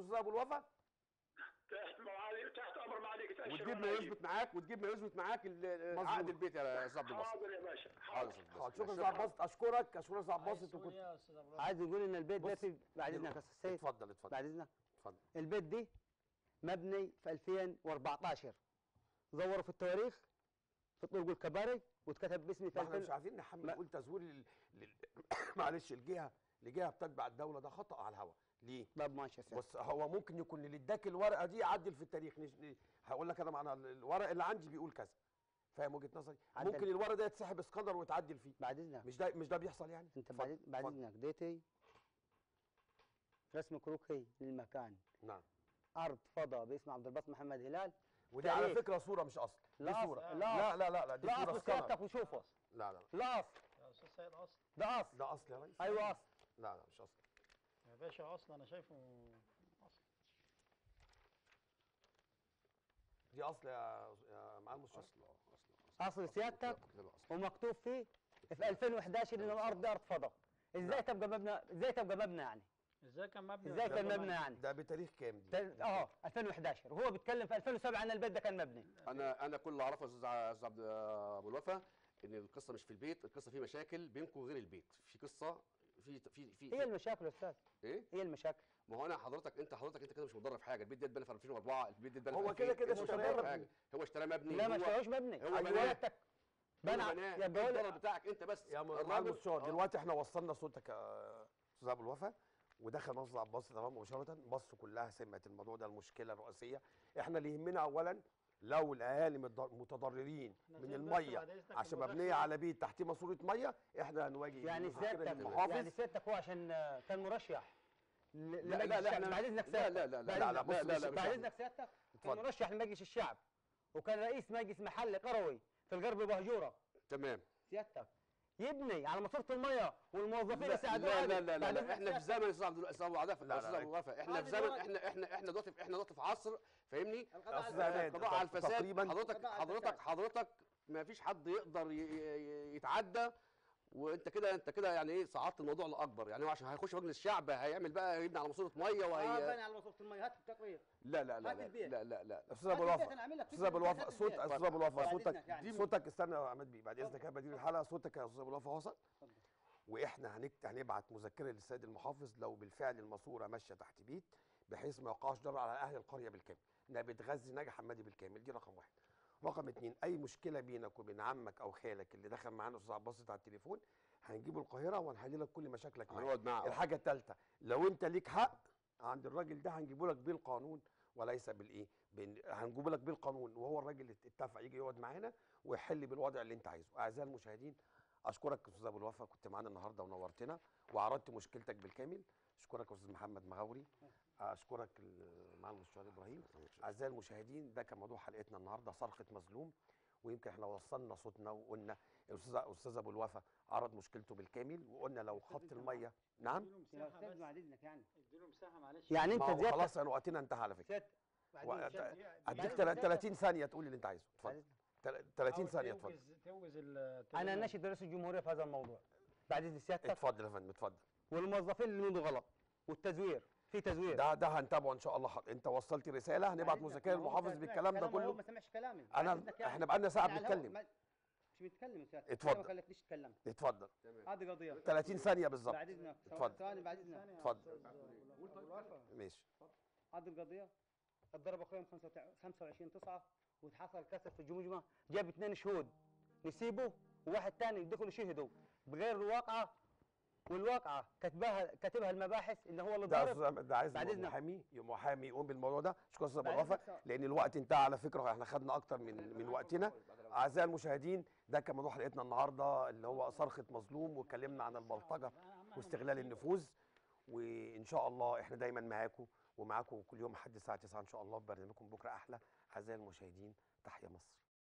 Speaker 1: الاستاذ ابو الوفا
Speaker 5: تحت معالي تحت امر معاليك
Speaker 1: ودي
Speaker 4: وتجيب ما يثبت معاك وتجيب ما يثبت معاك ال- عقد البيت يا استاذ عبد الباسط
Speaker 5: حاضر يا باشا
Speaker 4: حاضر
Speaker 5: حاضر
Speaker 1: حاضر شكرا استاذ عباس اشكرك اشكرك استاذ عباس انت كنت
Speaker 2: عايز نقول ان البيت ده
Speaker 1: بص.
Speaker 2: في بعد اذنك يا استاذ سيد
Speaker 1: اتفضل اتفضل
Speaker 2: بعد اذنك
Speaker 1: اتفضل
Speaker 2: البيت دي مبني في 2014 زوروا في التواريخ في طرق الكباري واتكتب باسمي في
Speaker 1: ما احنا
Speaker 2: 2000
Speaker 1: مش عايزين نحمل
Speaker 2: ما-
Speaker 1: نقول تزوير لل... لل... معلش الجهه لجهه بتتبع الدوله ده خطا على الهواء ليه؟
Speaker 2: باب ماشي يا سيد.
Speaker 1: بص هو ممكن يكون اللي اداك الورقه دي عدل في التاريخ نش... ن- هقول لك انا معنى الورق اللي عندي بيقول كذا فاهم وجهه نظري
Speaker 2: عدل.
Speaker 1: ممكن الورق ده يتسحب اسكندر ويتعدل فيه
Speaker 2: بعد اذنك
Speaker 1: مش ده مش ده بيحصل يعني
Speaker 2: انت
Speaker 1: اتفضل،
Speaker 2: بعد بعد
Speaker 1: اتفضل.
Speaker 2: اذنك ديتي رسم كروكي للمكان
Speaker 1: نعم
Speaker 2: ارض فضاء باسم عبد الباسط محمد هلال
Speaker 1: ودي على
Speaker 2: تاريخ.
Speaker 1: فكره صوره مش اصل دي
Speaker 2: لا
Speaker 1: صوره
Speaker 2: أصل.
Speaker 1: لا لا لا لا دي
Speaker 2: لا
Speaker 1: صوره
Speaker 2: اصل سيادتك
Speaker 1: اسكندر
Speaker 2: وشوفه
Speaker 1: لا لا
Speaker 2: لا اصل
Speaker 3: يا استاذ سيد اصل
Speaker 2: ده اصل
Speaker 1: ده اصل يا ريس
Speaker 2: ايوه اصل
Speaker 1: لا لا مش اصل
Speaker 3: يا باشا اصل انا شايفه اصل
Speaker 1: دي اصل يا يا معلم مش اصل
Speaker 4: اصل اه اصل
Speaker 2: اصل سيادتك
Speaker 4: كده اصل
Speaker 2: ومكتوب فيه في 2011 ان الارض دي ارض فضاء ازاي تبقى مبنى ازاي تبقى مبنى يعني
Speaker 3: ازاي كان مبني
Speaker 2: ازاي كان
Speaker 3: ده
Speaker 2: مبنى يعني
Speaker 1: ده بتاريخ كام دي؟
Speaker 2: تل- اه 2011 وهو بيتكلم في 2007 ان البيت ده كان مبني
Speaker 4: انا انا كل اللي اعرفه يا استاذ ع- أستاذ عبد ابو الوفا ان القصه مش في البيت القصه في مشاكل بينكم غير البيت في قصه في في في
Speaker 2: هي المشاكل يا استاذ
Speaker 4: ايه
Speaker 2: هي المشاكل
Speaker 4: ما هو انا حضرتك انت حضرتك انت كده مش مضر في حاجه البيت ده اتبنى في 2004 البيت ده اتبنى
Speaker 1: هو
Speaker 4: في
Speaker 1: كده
Speaker 4: 2000.
Speaker 1: كده
Speaker 4: هو
Speaker 1: اشتراه
Speaker 4: اشتراه في
Speaker 1: مبني.
Speaker 4: حاجه هو اشتراه مبني
Speaker 2: لا ما
Speaker 4: هو-
Speaker 2: اشتراهوش مبني
Speaker 4: هو
Speaker 2: أيوة،
Speaker 4: بناه.
Speaker 2: سيادتك
Speaker 4: بنى
Speaker 2: بنى
Speaker 4: بناه
Speaker 2: يا
Speaker 4: الضرر
Speaker 2: بقول
Speaker 4: بتاعك انت بس
Speaker 1: يا
Speaker 4: الراجل-
Speaker 1: معلم الشهر
Speaker 4: آه.
Speaker 1: دلوقتي احنا وصلنا صوتك يا استاذ ابو الوفا ودخل مصر عباس تمام مباشره مصر كلها سمعت الموضوع ده المشكله الرئيسيه احنا اللي يهمنا اولا لو الاهالي متضر- متضررين
Speaker 3: احنا
Speaker 1: من
Speaker 3: عايزين بس
Speaker 1: الميه
Speaker 3: بعد إذنك
Speaker 1: عشان
Speaker 3: المداخلة.
Speaker 1: مبنيه على بيت تحتيه ماسوره ميه احنا هنواجه
Speaker 2: يعني
Speaker 1: المذكرة
Speaker 2: سيادتك
Speaker 1: للمحافظ
Speaker 2: يعني سيادتك هو عشان آه، كان مرشح ل-
Speaker 4: لا
Speaker 2: لمجلس
Speaker 4: لا لا
Speaker 2: الشعب.
Speaker 4: احنا
Speaker 2: بعد اذنك
Speaker 4: لا
Speaker 2: سيادتك
Speaker 4: لا لا
Speaker 2: بعد
Speaker 4: لا
Speaker 1: لا،
Speaker 2: إذنك.
Speaker 1: بص،
Speaker 4: لا لا
Speaker 1: بص،
Speaker 4: لا مش
Speaker 2: بعد
Speaker 4: عارف.
Speaker 2: اذنك سيادتك كان
Speaker 1: اتفضل.
Speaker 2: مرشح لمجلس الشعب وكان رئيس مجلس محلي قروي في الغرب بهجوره
Speaker 4: تمام
Speaker 2: سيادتك يبني على ماسوره الميه والموظفين
Speaker 4: لا
Speaker 2: يساعدوه
Speaker 4: لا
Speaker 2: عادي.
Speaker 4: لا لا,
Speaker 2: بعد
Speaker 4: لا,
Speaker 2: إذنك
Speaker 4: احنا في
Speaker 2: سيادتك.
Speaker 4: زمن استاذ عبد استاذ ابو عدفه
Speaker 1: لا،
Speaker 4: استاذ
Speaker 1: لا.
Speaker 4: ابو وفا احنا
Speaker 2: عادي
Speaker 4: في زمن
Speaker 2: دلوقتي.
Speaker 4: احنا احنا احنا دلوقتي احنا دلوقتي في عصر فاهمني
Speaker 2: القضاء على
Speaker 1: أستاذ
Speaker 2: الفساد.
Speaker 1: عماد،
Speaker 4: القضاء على الفساد
Speaker 1: تقريباً-
Speaker 4: حضرتك
Speaker 2: القضاء على
Speaker 4: حضرتك
Speaker 2: الفساد.
Speaker 4: حضرتك ما فيش حد يقدر ي- ي- يتعدى وانت كده انت كده يعني ايه صعدت الموضوع لاكبر يعني هو عشان هيخش مجلس الشعب هيعمل بقى يبني على ماسوره ميه
Speaker 2: اه
Speaker 4: وهي
Speaker 2: بني على ماسوره الميه هات التقرير
Speaker 4: لا لا لا
Speaker 2: هات
Speaker 4: لا
Speaker 2: البيت.
Speaker 4: لا لا لا
Speaker 1: استاذ ابو
Speaker 2: هات البيت،
Speaker 1: الوفا
Speaker 2: أنا أعمل لك
Speaker 1: استاذ ابو
Speaker 2: فيديو
Speaker 1: الوفا
Speaker 2: هات
Speaker 1: صوت
Speaker 2: البيت.
Speaker 1: استاذ ابو الوفا
Speaker 2: بعد
Speaker 1: صوتك
Speaker 2: إذنك يعني.
Speaker 1: صوتك استنى يا عماد بيه بعد اذنك يا بديل الحلقه صوتك يا استاذ ابو الوفا وصل واحنا هنكت هنبعت مذكره للسيد المحافظ لو بالفعل الماسوره ماشيه تحت بيت بحيث ما يوقعش ضرر على اهل القريه بالكامل انها بتغذي ناجي حمادي بالكامل دي رقم واحد رقم اتنين اي مشكله بينك وبين عمك او خالك اللي دخل معانا استاذ عباس على التليفون هنجيبه القاهره وهنحل لك كل مشاكلك معاه.
Speaker 4: هنقعد معه.
Speaker 1: الحاجه الثالثه لو انت ليك حق عند الراجل ده هنجيبه لك بالقانون وليس بالايه بن- هنجيبه لك بالقانون وهو الراجل اللي اتفق يجي يقعد معانا ويحل بالوضع اللي انت عايزه اعزائي المشاهدين اشكرك يا استاذ ابو الوفا كنت معانا النهارده ونورتنا وعرضت مشكلتك بالكامل اشكرك يا استاذ محمد مغاوري اشكرك المعلم الشهير ابراهيم اعزائي المشاهدين ده كان موضوع حلقتنا النهارده صرخه مظلوم ويمكن احنا وصلنا صوتنا وقلنا الاستاذ استاذ ابو الوفا عرض مشكلته بالكامل وقلنا لو خط الميه نعم
Speaker 2: يا استاذ بعد اذنك يعني
Speaker 3: اديله مساحه معلش
Speaker 2: يعني
Speaker 1: ما
Speaker 2: انت
Speaker 1: هو
Speaker 2: زيادتك
Speaker 1: خلاص يعني وقتنا انتهى على فكره
Speaker 2: سيادتك بعد
Speaker 1: و-
Speaker 2: إذنك
Speaker 1: أت-
Speaker 2: سيادتك.
Speaker 1: اديك
Speaker 2: بعد
Speaker 1: تل-
Speaker 2: إذنك
Speaker 1: 30 ثانيه تقول اللي انت عايزه
Speaker 2: بعد
Speaker 1: اتفضل
Speaker 2: إذنك.
Speaker 1: تل- 30
Speaker 3: أو
Speaker 1: ثانيه اتفضل
Speaker 3: توجز توجز ال-
Speaker 2: انا
Speaker 3: التليفون.
Speaker 2: ناشد رئيس الجمهوريه في هذا الموضوع بعد اذن سيادتك
Speaker 1: اتفضل يا فندم اتفضل
Speaker 2: والموظفين اللي عنده غلط والتزوير في تزوير
Speaker 1: ده ده هنتابعه ان شاء الله حاضر. انت وصلت رساله هنبعت
Speaker 2: بعد إذنك.
Speaker 1: مذكره
Speaker 2: ما هو
Speaker 1: المحافظ
Speaker 2: أنت
Speaker 1: بالكلام ده
Speaker 2: كلامه هو
Speaker 1: كله
Speaker 2: ما سمعش كلامي
Speaker 1: أنا-
Speaker 2: بعد إذنك
Speaker 1: إحنا بقالنا ساعة
Speaker 2: على الهواء.
Speaker 1: بنتكلم.
Speaker 2: ما- مش بيتكلم سيادتك
Speaker 1: اتفضل.
Speaker 2: ما خليتنيش اتكلم
Speaker 1: اتفضل
Speaker 2: هذه قضيه
Speaker 1: 30 ثانيه بالظبط
Speaker 2: بعد اذنك
Speaker 1: اتفضل.
Speaker 2: ثواني بعد اذنك
Speaker 1: اتفضل ماشي
Speaker 2: هذه القضيه اتضرب اخويا 25 9 واتحصل كسر في الجمجمه جاب اثنين شهود نسيبه وواحد ثاني يدخلوا شهدوا بغير الواقعه والواقعه كتبها كاتبها المباحث ان هو اللي
Speaker 1: ده
Speaker 2: ضارب
Speaker 1: أستاذ- ده عايز
Speaker 2: بعد إذنك.
Speaker 1: محامي محامي يقوم بالموضوع ده شكرا استاذ ابو
Speaker 2: بعد
Speaker 1: الوفا
Speaker 2: إذنك سواء.
Speaker 1: لان الوقت انتهى على فكره احنا خدنا اكتر من من وقتنا اعزائي المشاهدين ده كان موضوع حلقتنا النهارده اللي هو صرخه مظلوم واتكلمنا عن البلطجه واستغلال النفوذ وان شاء الله احنا دايما معاكم ومعاكم كل يوم لحد الساعه 9 ان شاء الله في برنامجكم بكره احلى اعزائي المشاهدين تحيا مصر